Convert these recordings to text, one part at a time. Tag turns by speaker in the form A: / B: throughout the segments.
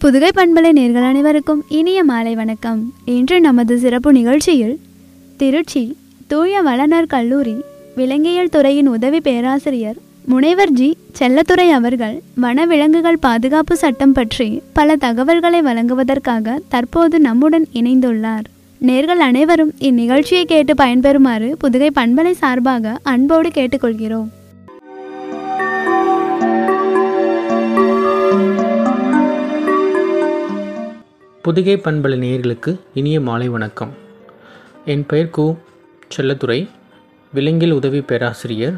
A: புதுகை பண்பலை நேர்கள் அனைவருக்கும் இனிய மாலை வணக்கம் இன்று நமது சிறப்பு நிகழ்ச்சியில் திருச்சி தூய வளனர் கல்லூரி விலங்கியல் துறையின் உதவி பேராசிரியர் முனைவர் ஜி செல்லத்துறை அவர்கள் வனவிலங்குகள் பாதுகாப்பு சட்டம் பற்றி பல தகவல்களை வழங்குவதற்காக தற்போது நம்முடன் இணைந்துள்ளார் நேர்கள் அனைவரும் இந்நிகழ்ச்சியை கேட்டு பயன்பெறுமாறு புதுகை பண்பலை சார்பாக அன்போடு கேட்டுக்கொள்கிறோம்
B: புதுகை பண்பலை நேயர்களுக்கு இனிய மாலை வணக்கம் என் பெயர் கு செல்லத்துறை விலங்கியல் உதவி பேராசிரியர்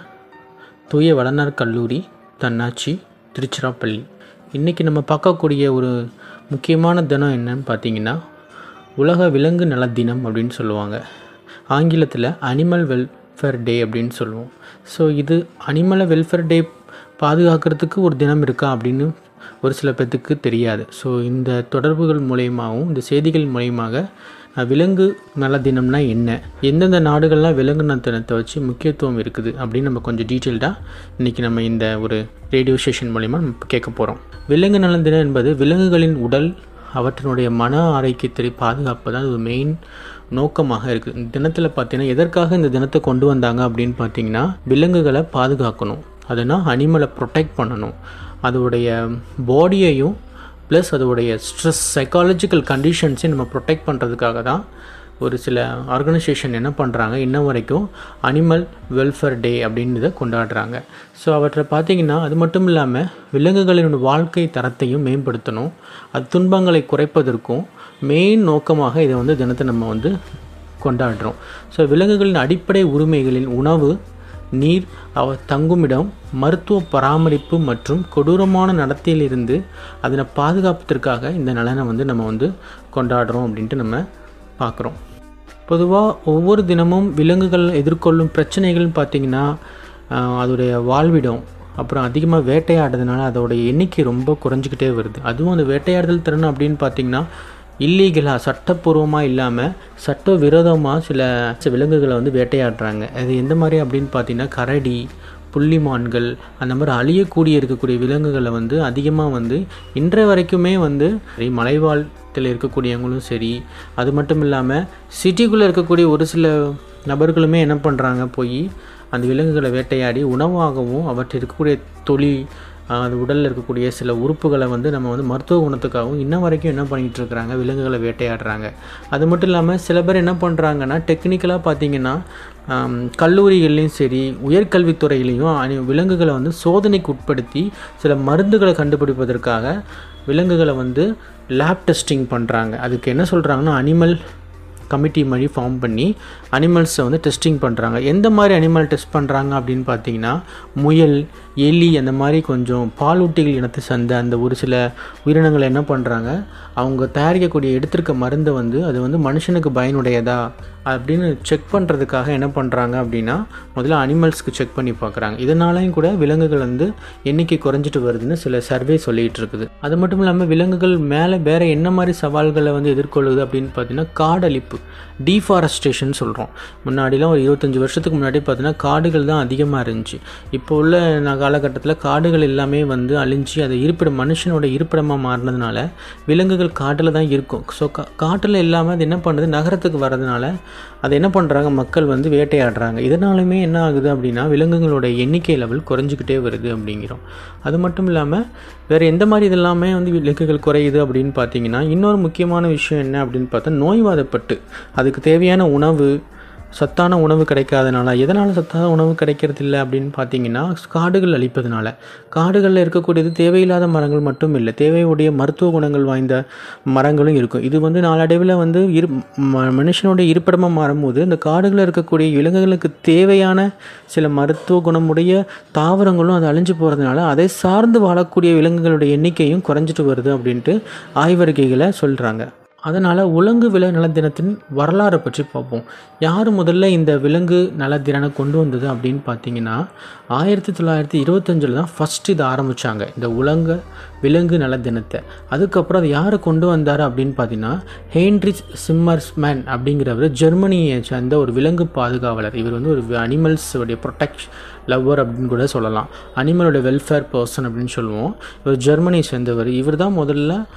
B: தூய வளனார் கல்லூரி தன்னாட்சி திருச்சிராப்பள்ளி இன்றைக்கி நம்ம பார்க்கக்கூடிய ஒரு முக்கியமான தினம் என்னன்னு பார்த்தீங்கன்னா உலக விலங்கு நல தினம் அப்படின்னு சொல்லுவாங்க ஆங்கிலத்தில் அனிமல் வெல்ஃபேர் டே அப்படின்னு சொல்லுவோம் ஸோ இது அனிமலை வெல்ஃபேர் டே பாதுகாக்கிறதுக்கு ஒரு தினம் இருக்கா அப்படின்னு ஒரு சில பேர்த்துக்கு தெரியாது ஸோ இந்த தொடர்புகள் மூலயமாவும் இந்த செய்திகள் மூலயமாக அஹ், விலங்கு நல தினம்னா என்ன எந்தெந்த நாடுகள்லாம் விலங்கு நல தினத்தை வச்சு முக்கியத்துவம் இருக்குது அப்படின்னு நம்ம கொஞ்சம் டீட்டெயில்டாக இன்றைக்கி நம்ம இந்த ஒரு ரேடியோ ஸ்டேஷன் மூலயமா நம்ம கேட்க போகிறோம் விலங்கு நல தினம் என்பது விலங்குகளின் உடல் அவற்றினுடைய மன ஆரோக்கியத்தை பாதுகாப்பு தான் ஒரு மெயின் நோக்கமாக இருக்குது இந்த தினத்தில் பார்த்தீங்கன்னா எதற்காக இந்த தினத்தை கொண்டு வந்தாங்க அப்படின்னு பார்த்தீங்கன்னா விலங்குகளை பாதுகாக்கணும் அதுனா அனிமலை ப்ரொடெக்ட் பண்ணணும் அதோடைய பாடியையும் ப்ளஸ் அதோடைய ஸ்ட்ரெஸ் சைக்காலஜிக்கல் கண்டிஷன்ஸையும் நம்ம ப்ரொடெக்ட் பண்ணுறதுக்காக தான் ஒரு சில ஆர்கனைசேஷன் என்ன பண்ணுறாங்க இன்ன வரைக்கும் அனிமல் வெல்ஃபேர் டே அப்படின்றத கொண்டாடுறாங்க ஸோ அவற்றை பார்த்தீங்கன்னா அது மட்டும் இல்லாமல் விலங்குகளின் வாழ்க்கை தரத்தையும் மேம்படுத்தணும் அது துன்பங்களை குறைப்பதற்கும் மெயின் நோக்கமாக இதை வந்து தினத்தை நம்ம வந்து கொண்டாடுறோம் ஸோ விலங்குகளின் அடிப்படை உரிமைகளின் உணவு நீர் அவ தங்குமிடம் மருத்துவ பராமரிப்பு மற்றும் கொடூரமான நடத்தையிலிருந்து அதனை பாதுகாப்பதற்காக இந்த நலனை வந்து நம்ம வந்து கொண்டாடுறோம் அப்படின்ட்டு நம்ம பார்க்குறோம் பொதுவாக ஒவ்வொரு தினமும் விலங்குகள் எதிர்கொள்ளும் பிரச்சனைகள்னு பார்த்திங்கன்னா ஆஹ், அதோடைய வாழ்விடம் அப்புறம் அதிகமாக வேட்டையாடுறதுனால அதோடைய எண்ணிக்கை ரொம்ப குறைஞ்சிக்கிட்டே வருது அதுவும் அந்த வேட்டையாடுதல் திறன் அப்படின்னு பார்த்திங்கன்னா இல்லீகலாக சட்டப்பூர்வமாக இல்லாமல் சட்ட விரோதமாக சில சில விலங்குகளை வந்து வேட்டையாடுறாங்க அது எந்த மாதிரி அப்படின்னு பார்த்தீங்கன்னா கரடி புள்ளிமான்கள் அந்த மாதிரி அழியக்கூடிய இருக்கக்கூடிய விலங்குகளை வந்து அதிகமாக வந்து இன்றைய வரைக்குமே வந்து சரி, மலைவாழ்த்தில் இருக்கக்கூடியவங்களும் சரி அது மட்டும் இல்லாமல் சிட்டிக்குள்ளே இருக்கக்கூடிய ஒரு சில நபர்களுமே என்ன பண்ணுறாங்க போய் அந்த விலங்குகளை வேட்டையாடி உணவாகவும் அவற்றில் இருக்கக்கூடிய தொலி ஆஹ், அது உடலில் இருக்கக்கூடிய சில உறுப்புகளை வந்து நம்ம வந்து மருத்துவ குணத்துக்காகவும் இன்ன வரைக்கும் என்ன பண்ணிகிட்டு இருக்கிறாங்க விலங்குகளை வேட்டையாடுறாங்க அது மட்டும் இல்லாமல் சில பேர் என்ன பண்ணுறாங்கன்னா டெக்னிக்கலாக பார்த்தீங்கன்னா ஆம், கல்லூரிகள்லையும் சரி உயர்கல்வித்துறையிலையும் அனி- விலங்குகளை வந்து சோதனைக்கு உட்படுத்தி சில மருந்துகளை கண்டுபிடிப்பதற்காக விலங்குகளை வந்து லேப் டெஸ்டிங் பண்ணுறாங்க அதுக்கு என்ன சொல்கிறாங்கன்னா அனிமல் கமிட்டி மாதிரி ஃபார்ம் பண்ணி அனிமல்ஸை வந்து டெஸ்டிங் பண்ணுறாங்க எந்த மாதிரி அனிமல் டெஸ்ட் பண்ணுறாங்க அப்படின்னு பார்த்தீங்கன்னா முயல் எலி அந்த மாதிரி கொஞ்சம் பாலூட்டிகள் இனத்தை சந்த அந்த ஒரு சில உயிரினங்களை என்ன பண்ணுறாங்க அவங்க தயாரிக்கக்கூடிய எடுத்திருக்க மருந்தை வந்து அது வந்து மனுஷனுக்கு பயனுடையதா அப்படின்னு செக் பண்ணுறதுக்காக என்ன பண்ணுறாங்க அப்படின்னா முதல்ல அனிமல்ஸ்க்கு செக் பண்ணி பார்க்குறாங்க இதனாலையும் கூட விலங்குகள் வந்து எண்ணிக்கை குறைஞ்சிட்டு வருதுன்னு சில சர்வே சொல்லிகிட்டு இருக்குது அது மட்டும் இல்லாமல் விலங்குகள் மேலே வேறு என்ன மாதிரி சவால்களை வந்து எதிர்கொள்ளுது அப்படின்னு பார்த்தீங்கன்னா காடழிப்பு டீஃபாரஸ்டேஷன் சொல்கிறோம் முன்னாடிலாம் ஒரு இருபத்தஞ்சி வருஷத்துக்கு முன்னாடி பார்த்தீங்கன்னா காடுகள் தான் அதிகமாக இருந்துச்சு இப்போ உள்ள ந- காலகட்டத்தில் காடுகள் எல்லாமே வந்து அழிஞ்சு அது இருப்பிடம் மனுஷனோட இருப்பிடமாக மாறினதுனால விலங்குகள் காட்டில் தான் இருக்கும் ஸோ கா காட்டில் இல்லாமல் அது என்ன பண்ணுது நகரத்துக்கு வர்றதுனால அது என்ன பண்ணுறாங்க மக்கள் வந்து வேட்டையாடுறாங்க இதனாலுமே என்ன ஆகுது அப்படின்னா விலங்குகளோட எண்ணிக்கை லெவல் குறைஞ்சிக்கிட்டே வருது அப்படிங்கிறோம் அது மட்டும் இல்லாமல் வேறு எந்த மாதிரி இதெல்லாமே வந்து விலங்குகள் குறையுது அப்படின்னு பார்த்தீங்கன்னா இன்னொரு முக்கியமான விஷயம் என்ன அப்படின்னு பார்த்தா நோய்வாதப்பட்டு அதுக்கு தேவையான உணவு சத்தான உணவு கிடைக்காதனால எதனால் சத்தான உணவு கிடைக்கிறது இல்லை அப்படின்னு பார்த்தீங்கன்னா காடுகள் அழிப்பதனால காடுகளில் இருக்கக்கூடியது தேவையில்லாத மரங்கள் மட்டும் இல்லை தேவையுடைய மருத்துவ குணங்கள் வாய்ந்த மரங்களும் இருக்கும் இது வந்து நாளடைவில் வந்து இரு ம- மனுஷனுடைய இருப்பிடமாக மாறும்போது இந்த காடுகளில் இருக்கக்கூடிய விலங்குகளுக்கு தேவையான சில மருத்துவ குணமுடைய தாவரங்களும் அது அழிஞ்சு போகிறதுனால அதை சார்ந்து வாழக்கூடிய விலங்குகளுடைய எண்ணிக்கையும் குறைஞ்சிட்டு வருது அப்படின்ட்டு ஆய்வறிக்கைகளை சொல்கிறாங்க அதனால் உலங்கு விலங்கு நல தினத்தின் வரலாறை பற்றி பார்ப்போம் யார் முதல்ல இந்த விலங்கு நல தினனை கொண்டு வந்தது அப்படின்னு பார்த்தீங்கன்னா ஆயிரத்தி தொள்ளாயிரத்தி இருபத்தஞ்சில் தான் ஃபஸ்ட் இதை ஆரம்பித்தாங்க இந்த உலங்க விலங்கு நல தினத்தை அதுக்கப்புறம் அதை யார் கொண்டு வந்தார் அப்படின்னு பார்த்தீங்கன்னா ஹெயின்ரிச் சிம்மர்ஸ்மேன் அப்படிங்கிறவர் ஜெர்மனியை சேர்ந்த ஒரு விலங்கு பாதுகாவலர் இவர் வந்து ஒரு அனிமல்ஸ் உடைய ப்ரொடெக்ஷ் லவ்வர் அப்படின்னு கூட சொல்லலாம் அனிமலோட வெல்ஃபேர் பர்சன் அப்படின்னு சொல்லுவோம் இவர் ஜெர்மனியை சேர்ந்தவர் இவர் தான் முதல்ல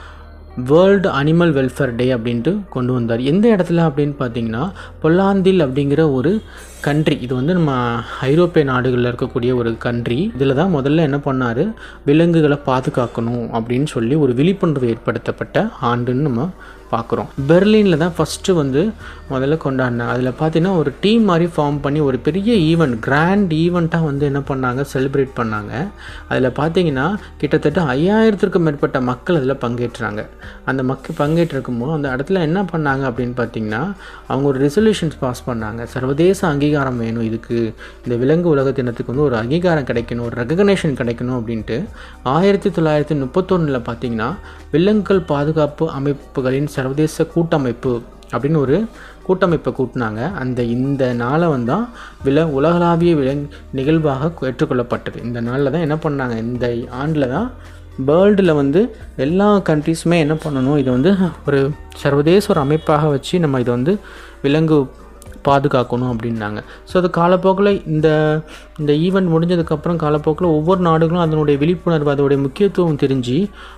B: வேர்ல்டு அனிமல் வெல்ஃபேர் டே அப்படின்ட்டு கொண்டு வந்தார் எந்த இடத்துல அப்படின்னு பார்த்தீங்கன்னா பொல்லாந்தில் அப்படிங்கிற ஒரு கண்ட்ரி இது வந்து நம்ம ஐரோப்பிய நாடுகளில் இருக்கக்கூடிய ஒரு கண்ட்ரி இதில் தான் முதல்ல என்ன பண்ணார் விலங்குகளை பாதுகாக்கணும் அப்படின்னு சொல்லி ஒரு விழிப்புணர்வு ஏற்படுத்தப்பட்ட ஆண்டுன்னு நம்ம பார்க்குறோம் பெர்லினில் தான் ஃபஸ்ட்டு வந்து முதல்ல கொண்டாடினாங்க அதில் பார்த்தீங்கன்னா ஒரு டீம் மாதிரி ஃபார்ம் பண்ணி ஒரு பெரிய ஈவெண்ட் கிராண்ட் ஈவெண்ட்டாக வந்து என்ன பண்ணாங்க செலிப்ரேட் பண்ணாங்க அதில் பார்த்தீங்கன்னா கிட்டத்தட்ட ஐயாயிரத்திற்கும் மேற்பட்ட மக்கள் அதில் பங்கேற்றாங்க அந்த மக்கள் பங்கேற்றிருக்கும் போது அந்த இடத்துல என்ன பண்ணாங்க அப்படின்னு பார்த்தீங்கன்னா அவங்க ஒரு ரெசல்யூஷன்ஸ் பாஸ் பண்ணாங்க சர்வதேச அங்கீகாரம் வேணும் இதுக்கு இந்த விலங்கு உலக தினத்துக்கு வந்து ஒரு அங்கீகாரம் கிடைக்கணும் ஒரு ரெகக்னேஷன் கிடைக்கணும் அப்படின்ட்டு ஆயிரத்தி தொள்ளாயிரத்தி முப்பத்தொன்னில் பார்த்தீங்கன்னா விலங்குகள் பாதுகாப்பு அமைப்புகளின் சர்வதேச கூட்டமைப்பு அப்படின்னு ஒரு கூட்டமைப்பை கூட்டினாங்க அந்த இந்த நாளை வந்து தான் வில உலகளாவிய விலங் நிகழ்வாக ஏற்றுக்கொள்ளப்பட்டது இந்த நாளில் தான் என்ன பண்ணாங்க இந்த ஆண்டில் தான் வேர்ல்டில் வந்து எல்லா கண்ட்ரீஸுமே என்ன பண்ணணும் இது வந்து ஒரு சர்வதேச ஒரு அமைப்பாக வச்சு நம்ம இதை வந்து விலங்கு பாதுகாக்கணும் அப்படின்னாங்க ஸோ அது காலப்போக்கில் இந்த இந்த ஈவெண்ட் முடிஞ்சதுக்கப்புறம் காலப்போக்கில் ஒவ்வொரு நாடுகளும் அதனுடைய விழிப்புணர்வு அதோடைய முக்கியத்துவம் தெரிஞ்சு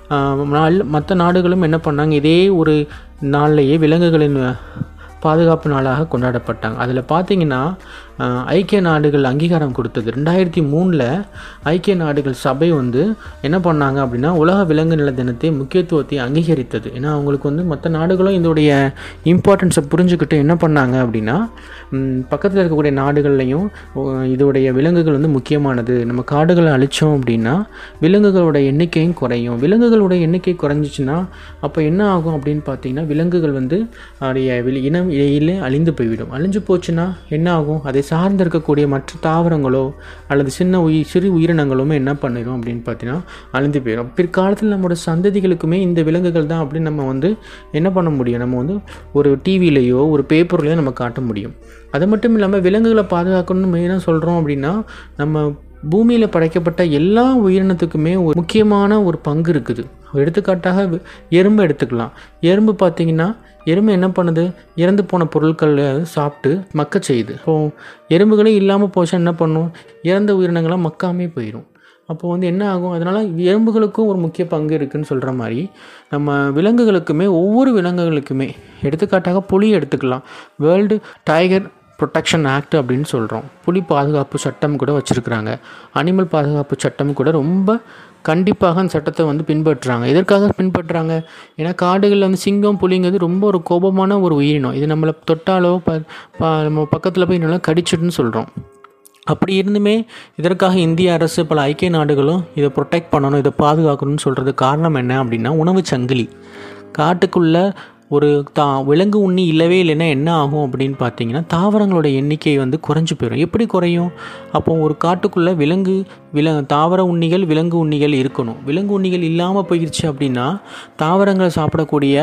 B: மற்ற நாடுகளும் என்ன பண்ணாங்க இதே ஒரு நாள்லையே விலங்குகளின் பாதுகாப்பு நாளாக கொண்டாடப்பட்டாங்க அதில் பார்த்தீங்கன்னா ஐக்கிய நாடுகள் அங்கீகாரம் கொடுத்தது ரெண்டாயிரத்தி மூணில் ஐக்கிய நாடுகள் சபை வந்து என்ன பண்ணாங்க அப்படின்னா உலக விலங்கு நில தினத்தை முக்கியத்துவத்தை அங்கீகரித்தது ஏன்னா அவங்களுக்கு வந்து மற்ற நாடுகளும் இதோடைய இம்பார்ட்டன்ஸை புரிஞ்சுக்கிட்டு என்ன பண்ணாங்க அப்படின்னா பக்கத்தில் இருக்கக்கூடிய நாடுகள்லையும் இதோடைய விலங்குகள் வந்து முக்கியமானது நம்ம காடுகளை அழித்தோம் அப்படின்னா விலங்குகளோட எண்ணிக்கையும் குறையும் விலங்குகளோட எண்ணிக்கை குறைஞ்சிச்சின்னா அப்போ என்ன ஆகும் அப்படின்னு பார்த்தீங்கன்னா விலங்குகள் வந்து அதோடைய இனம் இடையிலே அழிந்து போய்விடும் அழிஞ்சு போச்சுன்னா என்ன ஆகும் அதை சார்ந்து இருக்கக்கூடிய மற்ற தாவரங்களோ அல்லது சின்ன உயிர் சிறு உயிரினங்களுமே என்ன பண்ணிடும் அப்படின்னு பார்த்தீங்கன்னா அழிந்து போயிடும் பிற்காலத்தில் நம்மளோட சந்ததிகளுக்குமே இந்த விலங்குகள் தான் அப்படின்னு நம்ம வந்து என்ன பண்ண முடியும் நம்ம வந்து ஒரு டிவிலேயோ ஒரு பேப்பர்லேயோ நம்ம காட்ட முடியும் அது மட்டும் இல்லாமல் விலங்குகளை பாதுகாக்கணும்னு மெயினாக சொல்கிறோம் அப்படின்னா நம்ம பூமியில் படைக்கப்பட்ட எல்லா உயிரினத்துக்குமே ஒரு முக்கியமான ஒரு பங்கு இருக்குது எடுத்துக்காட்டாக எறும்பு எடுத்துக்கலாம் எறும்பு பார்த்திங்கன்னா எறும்பு என்ன பண்ணுது இறந்து போன பொருட்கள் சாப்பிட்டு மக்க செய்யுது இப்போ எறும்புகளே இல்லாமல் போச்சா என்ன பண்ணும் இறந்த உயிரினங்களாம் மக்காமே போயிடும் அப்போ வந்து என்ன ஆகும் அதனால் எறும்புகளுக்கும் ஒரு முக்கிய பங்கு இருக்குதுன்னு சொல்கிற மாதிரி நம்ம விலங்குகளுக்குமே ஒவ்வொரு விலங்குகளுக்குமே எடுத்துக்காட்டாக புலி எடுத்துக்கலாம் வேர்ல்டு டைகர் ப்ரொடெக்ஷன் ஆக்ட் அப்படின்னு சொல்கிறோம் புலி பாதுகாப்பு சட்டம் கூட வச்சுருக்குறாங்க அனிமல் பாதுகாப்பு சட்டம் கூட ரொம்ப கண்டிப்பாக அந்த சட்டத்தை வந்து பின்பற்றுறாங்க எதற்காக பின்பற்றுறாங்க ஏன்னா காடுகளில் வந்து சிங்கம் புலிங்கிறது ரொம்ப ஒரு கோபமான ஒரு உயிரினம் இது நம்மளை தொட்டாலோ ப நம்ம பக்கத்தில் போய் நல்லா கடிச்சிட்டுன்னு சொல்கிறோம் அப்படி இருந்துமே இதற்காக இந்திய அரசு பல ஐக்கிய நாடுகளும் இதை ப்ரொடெக்ட் பண்ணணும் இதை பாதுகாக்கணும்னு சொல்கிறது காரணம் என்ன அப்படின்னா உணவு சங்கிலி காட்டுக்குள்ளே ஒரு தா விலங்கு உண்ணி இல்லவே இல்லைன்னா என்ன ஆகும் அப்படின்னு பார்த்தீங்கன்னா தாவரங்களோட எண்ணிக்கை வந்து குறைஞ்சி போயிடும் எப்படி குறையும் அப்போ ஒரு காட்டுக்குள்ளே விலங்கு வில தாவர உண்ணிகள் விலங்கு உண்ணிகள் இருக்கணும் விலங்கு உண்ணிகள் இல்லாமல் போயிடுச்சு அப்படின்னா தாவரங்களை சாப்பிடக்கூடிய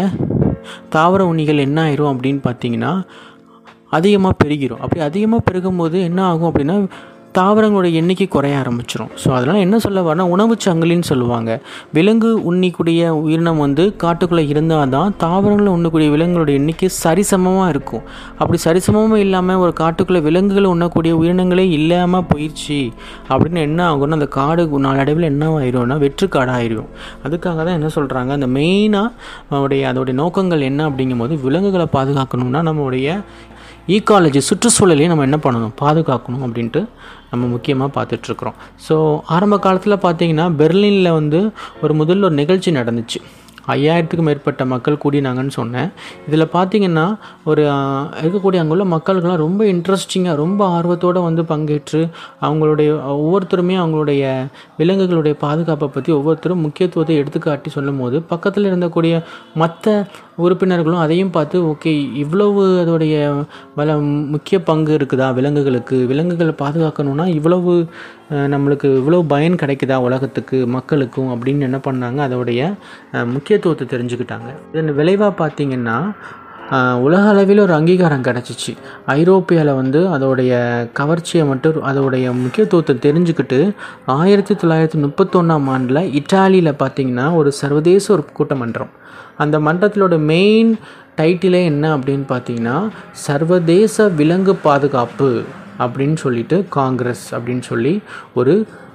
B: தாவர உண்ணிகள் என்ன ஆயிரும் அப்படின்னு பார்த்தீங்கன்னா அதிகமாக பெருகிரும் அப்படி அதிகமாக பெருகும்போது என்ன ஆகும் அப்படின்னா தாவரங்களோட எண்ணிக்கை குறைய ஆரம்பிச்சிடும் ஸோ அதனால் என்ன சொல்ல வரனா உணவு சங்கிலின்னு சொல்லுவாங்க விலங்கு உண்ணிக்கூடிய உயிரினம் வந்து காட்டுக்குள்ளே இருந்தால் தான் தாவரங்களில் உண்ணக்கூடிய விலங்குகளோட எண்ணிக்கை சரிசமமாக இருக்கும் அப்படி சரிசமமாக இல்லாமல் ஒரு காட்டுக்குள்ளே விலங்குகளை உண்ணக்கூடிய உயிரினங்களே இல்லாமல் போயிடுச்சு அப்படின்னு என்ன ஆகும்னா அந்த காடு நாளடைவில் என்ன ஆயிரும்னா வெற்றுக்காடாயிரும் அதுக்காக தான் என்ன சொல்கிறாங்க அந்த மெயினாக அவருடைய அதோடைய நோக்கங்கள் என்ன அப்படிங்கும்போது விலங்குகளை பாதுகாக்கணும்னா நம்மளுடைய ஈக்காலஜி சுற்றுச்சூழலையும் நம்ம என்ன பண்ணணும் பாதுகாக்கணும் அப்படின்ட்டு நம்ம முக்கியமாக பார்த்துட்ருக்குறோம் ஸோ ஆரம்ப காலத்தில் பார்த்தீங்கன்னா பெர்லினில் வந்து ஒரு முதல்ல ஒரு நிகழ்ச்சி நடந்துச்சு ஐயாயிரத்துக்கும் மேற்பட்ட மக்கள் கூடினாங்கன்னு சொன்னேன் இதில் பார்த்தீங்கன்னா ஒரு இருக்கக்கூடிய அங்குள்ள மக்களுக்கெல்லாம் ரொம்ப இன்ட்ரெஸ்டிங்காக ரொம்ப ஆர்வத்தோடு வந்து பங்கேற்று அவங்களுடைய ஒவ்வொருத்தருமே அவங்களுடைய விலங்குகளுடைய பாதுகாப்பை பற்றி ஒவ்வொருத்தரும் முக்கியத்துவத்தை எடுத்துக்காட்டி சொல்லும் போது பக்கத்தில் இருந்தக்கூடிய மற்ற உறுப்பினர்களும் அதையும் பார்த்து ஓகே இவ்வளவு அதோடைய வள முக்கிய பங்கு இருக்குதா விலங்குகளுக்கு விலங்குகளை பாதுகாக்கணும்னா இவ்வளவு நம்மளுக்கு இவ்வளோ பயன் கிடைக்குதா உலகத்துக்கு மக்களுக்கும் அப்படின்னு என்ன பண்ணாங்க அதோடைய முக்கியத்துவத்தை தெரிஞ்சுக்கிட்டாங்க இதன் விளைவாக பார்த்தீங்கன்னா உலக அளவில் ஒரு அங்கீகாரம் கிடச்சிச்சு ஐரோப்பியாவில் வந்து அதோடைய கவர்ச்சியை மட்டும் அதோடைய முக்கியத்துவத்தை தெரிஞ்சுக்கிட்டு ஆயிரத்தி தொள்ளாயிரத்தி முப்பத்தொன்னாம் ஆண்டில் இட்டாலியில் பார்த்திங்கன்னா ஒரு சர்வதேச ஒரு கூட்டமன்றம் அந்த மன்றத்திலோட மெயின் டைட்டிலே என்ன அப்படின்னு பார்த்தீங்கன்னா சர்வதேச விலங்கு பாதுகாப்பு அப்படின்னு சொல்லிட்டு காங்கிரஸ் அப்படின்னு சொல்லி ஒரு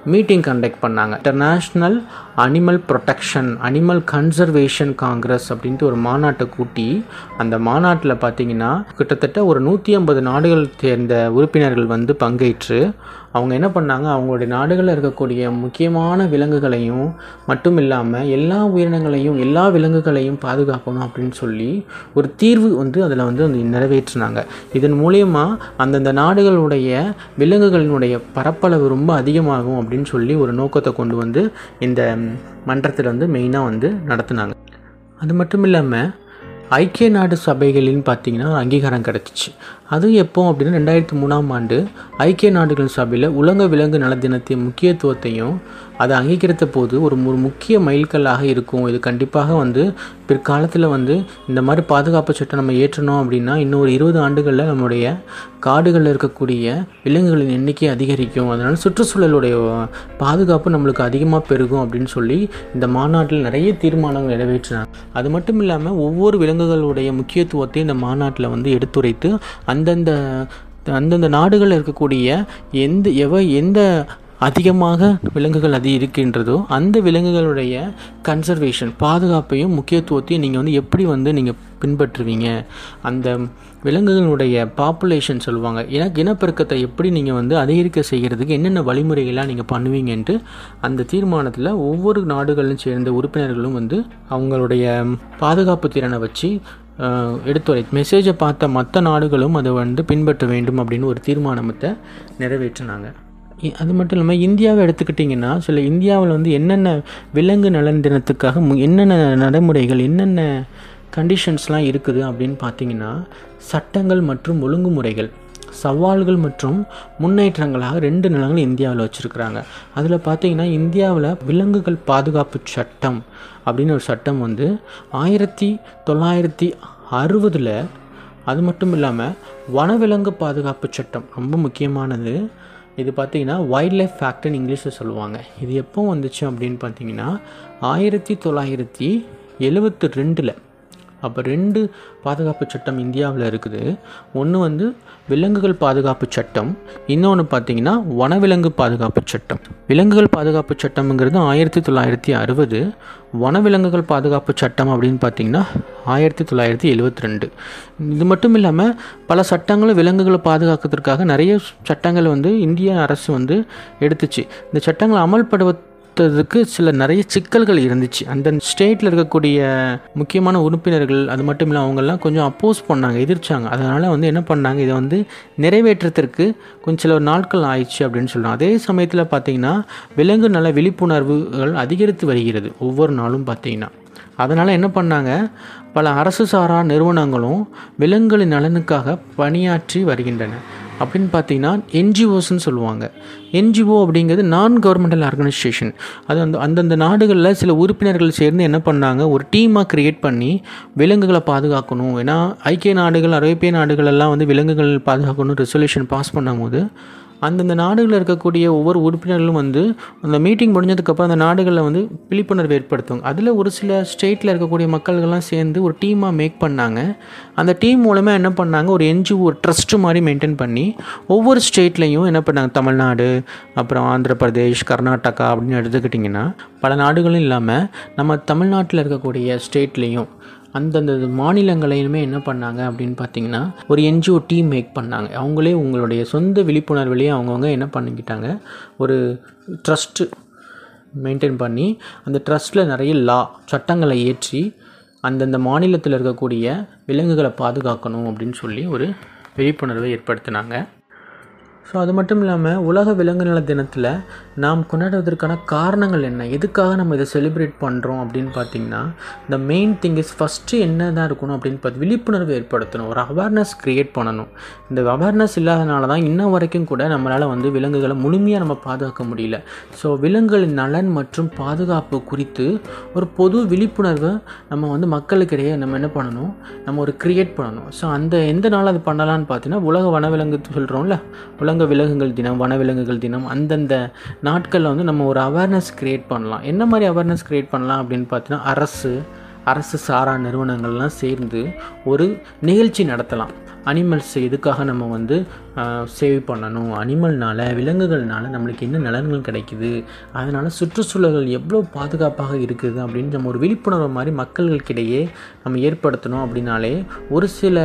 B: மீட்டிங் கண்டக்ட் பண்ணாங்க international animal protection animal conservation congress அப்படின்ட்டு ஒரு மாநாட்டை கூட்டி அந்த மாநாட்டில் பார்த்தீங்கன்னா கிட்டத்தட்ட ஒரு நூற்றி ஐம்பது நாடுகள் சேர்ந்த உறுப்பினர்கள் வந்து பங்கேற்று அவங்க என்ன பண்ணாங்க அவங்களுடைய நாடுகளில் இருக்கக்கூடிய முக்கியமான விலங்குகளையும் மட்டும் இல்லாமல் எல்லா உயிரினங்களையும் எல்லா விலங்குகளையும் பாதுகாக்கணும் அப்படின்னு சொல்லி ஒரு தீர்வு வந்து அதில் வந்து வந்து நிறைவேற்றினாங்க இதன் மூலயமா அந்தந்த நாடுகளுடைய விலங்குகளினுடைய பரப்பளவு ரொம்ப அதிகமாகும் அப்படின்னு சொல்லி ஒரு நோக்கத்தை கொண்டு வந்து இந்த மன்றத்தில் வந்து மெயினாக வந்து நடத்துனாங்க அது மட்டும் இல்லாமல் ஐக்கிய நாடு சபைகளின்னு பார்த்தீங்கன்னா ஒரு அங்கீகாரம் கிடச்சிச்சு அது எப்போ அப்படின்னா ரெண்டாயிரத்தி மூணாம் ஆண்டு ஐக்கிய நாடுகள் சபையில் உலக விலங்கு நல தினத்தின் முக்கியத்துவத்தையும் அதை அங்கீகரித்த போது ஒரு ஒரு முக்கிய மைல்கல்லாக இருக்கும் இது கண்டிப்பாக வந்து பிற்காலத்தில் வந்து இந்த மாதிரி பாதுகாப்பு சட்டம் நம்ம ஏற்றணும் அப்படின்னா இன்னும் ஒரு இருபது ஆண்டுகளில் நம்மளுடைய காடுகளில் இருக்கக்கூடிய விலங்குகளின் எண்ணிக்கை அதிகரிக்கும் அதனால் சுற்றுச்சூழலுடைய பாதுகாப்பு நம்மளுக்கு அதிகமாக பெருகும் அப்படின்னு சொல்லி இந்த மாநாட்டில் நிறைய தீர்மானங்கள் நிறைவேற்றினாங்க அது மட்டும் இல்லாமல் ஒவ்வொரு விலங்குகளுடைய முக்கியத்துவத்தையும் இந்த மாநாட்டில் வந்து எடுத்துரைத்து அந்தந்த அந்தந்த நாடுகளில் இருக்கக்கூடிய எந்த எவ எந்த அதிகமாக விலங்குகள் அது இருக்கின்றதோ அந்த விலங்குகளுடைய கன்சர்வேஷன் பாதுகாப்பையும் முக்கியத்துவத்தையும் நீங்கள் வந்து எப்படி வந்து நீங்கள் பின்பற்றுவீங்க அந்த விலங்குகளுடைய பாப்புலேஷன் சொல்லுவாங்க இன இனப்பெருக்கத்தை எப்படி நீங்கள் வந்து அதிகரிக்க செய்கிறதுக்கு என்னென்ன வழிமுறைகள்லாம் நீங்கள் பண்ணுவீங்கன்ட்டு அந்த தீர்மானத்தில் ஒவ்வொரு நாடுகளும் சேர்ந்த உறுப்பினர்களும் வந்து அவங்களுடைய பாதுகாப்பு திறனை வச்சு எடுத்துரை மெசேஜை பார்த்த மற்ற நாடுகளும் அதை வந்து பின்பற்ற வேண்டும் அப்படின்னு ஒரு தீர்மானத்தை நிறைவேற்றினாங்க அது மட்டும் இல்லாமல் இந்தியாவை எடுத்துக்கிட்டிங்கன்னா சில இந்தியாவில் வந்து என்னென்ன விலங்கு நலன் தினத்துக்காக என்னென்ன நடைமுறைகள் என்னென்ன கண்டிஷன்ஸ்லாம் இருக்குது அப்படின்னு பார்த்தீங்கன்னா சட்டங்கள் மற்றும் ஒழுங்குமுறைகள் சவால்கள் மற்றும் முன்னேற்றங்களாக ரெண்டு நிலங்கள் இந்தியாவில் வச்சுருக்குறாங்க அதில் பார்த்தீங்கன்னா இந்தியாவில் விலங்குகள் பாதுகாப்பு சட்டம் அப்படின்னு ஒரு சட்டம் வந்து ஆயிரத்தி தொள்ளாயிரத்தி அறுபதில் அது மட்டும் இல்லாமல் வனவிலங்கு பாதுகாப்பு சட்டம் ரொம்ப முக்கியமானது இது பார்த்தீங்கன்னா வைல்ட் லைஃப் ஃபேக்ட்னு இங்கிலீஷில் சொல்லுவாங்க இது எப்போ வந்துச்சு அப்படின்னு பார்த்தீங்கன்னா ஆயிரத்தி தொள்ளாயிரத்தி எழுபத்தி ரெண்டில் அப்போ ரெண்டு பாதுகாப்பு சட்டம் இந்தியாவில் இருக்குது ஒன்று வந்து விலங்குகள் பாதுகாப்பு சட்டம் இன்னொன்று பார்த்தீங்கன்னா வனவிலங்கு பாதுகாப்பு சட்டம் விலங்குகள் பாதுகாப்பு சட்டம்ங்கிறது ஆயிரத்தி தொள்ளாயிரத்தி அறுபது வனவிலங்குகள் பாதுகாப்பு சட்டம் அப்படின்னு பார்த்தீங்கன்னா ஆயிரத்தி தொள்ளாயிரத்தி எழுபத்தி ரெண்டு இது மட்டும் இல்லாமல் பல சட்டங்களும் விலங்குகளை பாதுகாக்கிறதுக்காக நிறைய சட்டங்கள் வந்து இந்திய அரசு வந்து எடுத்துச்சு இந்த சட்டங்களை அமல்படுவ த்துக்கு சில நிறைய சிக்கல்கள் இருந்துச்சு அந்த ஸ்டேட்டில் இருக்கக்கூடிய முக்கியமான உறுப்பினர்கள் அது மட்டும் இல்லை அவங்கெல்லாம் கொஞ்சம் அப்போஸ் பண்ணாங்க எதிர்த்தாங்க அதனால் வந்து என்ன பண்ணாங்க இதை வந்து நிறைவேற்றத்திற்கு கொஞ்சம் சில நாட்கள் ஆயிடுச்சு அப்படின்னு சொல்கிறாங்க அதே சமயத்தில் பார்த்தீங்கன்னா விலங்கு நல விழிப்புணர்வுகள் அதிகரித்து வருகிறது ஒவ்வொரு நாளும் பார்த்தீங்கன்னா அதனால் என்ன பண்ணாங்க பல அரசு சாரா நிறுவனங்களும் விலங்குகளின் நலனுக்காக பணியாற்றி வருகின்றன அப்படின்னு பார்த்தீங்கன்னா என்ஜிஓஸ்ன்னு சொல்லுவாங்க என்ஜிஓ அப்படிங்கிறது நான் கவர்மெண்டல் ஆர்கனைசேஷன் அது அந்த அந்தந்த நாடுகளில் சில உறுப்பினர்கள் சேர்ந்து என்ன பண்ணாங்க ஒரு டீமாக க்ரியேட் பண்ணி விலங்குகளை பாதுகாக்கணும் ஏன்னா ஐக்கிய நாடுகள் அரேபிய நாடுகள் எல்லாம் வந்து விலங்குகள் பாதுகாக்கணும் ரெசல்யூஷன் பாஸ் பண்ணும்போது அந்தந்த நாடுகளில் இருக்கக்கூடிய ஒவ்வொரு உறுப்பினர்களும் வந்து அந்த மீட்டிங் முடிஞ்சதுக்கப்புறம் அந்த நாடுகளில் வந்து விழிப்புணர்வு ஏற்படுத்துவாங்க அதில் ஒரு சில ஸ்டேட்டில் இருக்கக்கூடிய மக்கள்கள்லாம் சேர்ந்து ஒரு டீமாக மேக் பண்ணாங்க அந்த டீம் மூலமாக என்ன பண்ணாங்க ஒரு என்ஜிஓ ஒரு ட்ரஸ்ட்டு மாதிரி மெயின்டைன் பண்ணி ஒவ்வொரு ஸ்டேட்லேயும் என்ன பண்ணாங்க தமிழ்நாடு அப்புறம் ஆந்திர பிரதேஷ் கர்நாடகா அப்படின்னு எடுத்துக்கிட்டிங்கன்னா பல நாடுகளும் இல்லாமல் நம்ம தமிழ்நாட்டில் இருக்கக்கூடிய ஸ்டேட்லேயும் அந்தந்த மாநிலங்களையுமே என்ன பண்ணாங்க அப்படின்னு பார்த்தீங்கன்னா ஒரு என்ஜிஓ டீம் மேக் பண்ணாங்க அவங்களே உங்களுடைய சொந்த விழிப்புணர்வுலேயே அவங்கவுங்க என்ன பண்ணிக்கிட்டாங்க ஒரு ட்ரஸ்ட்டு மெயின்டைன் பண்ணி அந்த ட்ரஸ்ட்டில் நிறைய லா சட்டங்களை ஏற்றி அந்தந்த மாநிலத்தில் இருக்கக்கூடிய விலங்குகளை பாதுகாக்கணும் அப்படின்னு சொல்லி ஒரு விழிப்புணர்வை ஏற்படுத்தினாங்க ஸோ அது மட்டும் இல்லாமல் உலக விலங்கு நல தினத்தில் நாம் கொண்டாடுவதற்கான காரணங்கள் என்ன எதுக்காக நம்ம இதை செலிப்ரேட் பண்ணுறோம் அப்படின்னு பார்த்தீங்கன்னா இந்த மெயின் திங் இஸ் ஃபஸ்ட்டு என்ன தான் இருக்கணும் அப்படின்னு பார்த்து விழிப்புணர்வு ஏற்படுத்தணும் ஒரு அவேர்னஸ் க்ரியேட் பண்ணணும் இந்த அவேர்னஸ் இல்லாதனால தான் இன்ன வரைக்கும் கூட நம்மளால் வந்து விலங்குகளை முழுமையாக நம்ம பாதுகாக்க முடியல ஸோ விலங்குகளின் நலன் மற்றும் பாதுகாப்பு குறித்து ஒரு பொது விழிப்புணர்வை நம்ம வந்து மக்களுக்கிடையே நம்ம என்ன பண்ணணும் நம்ம ஒரு க்ரியேட் பண்ணணும் ஸோ அந்த எந்த நாள் அது பண்ணலான்னு பார்த்தீங்கன்னா உலக வனவிலங்கு சொல்கிறோம்ல உலக விலங்குகள் தினம் வனவிலங்குகள் தினம் அந்தந்த நாட்களில் வந்து நம்ம ஒரு அவேர்னஸ் க்ரியேட் பண்ணலாம் என்ன மாதிரி அவேர்னஸ் க்ரியேட் பண்ணலாம் அப்படின்னு பார்த்தீங்கன்னா அரசு அரசு சாரா நிறுவனங்கள்லாம் சேர்ந்து ஒரு நிகழ்ச்சி நடத்தலாம் அனிமல்ஸ் எதுக்காக நம்ம வந்து சேவ் பண்ணணும் அனிமல்னால விலங்குகள்னால நம்மளுக்கு என்ன நலன்கள் கிடைக்குது அதனால் சுற்றுச்சூழல்கள் எவ்வளோ பாதுகாப்பாக இருக்குது அப்படின்னு நம்ம ஒரு விழிப்புணர்வு மாதிரி மக்களுக்கிடையே நம்ம ஏற்படுத்தணும் அப்படின்னாலே ஒரு சில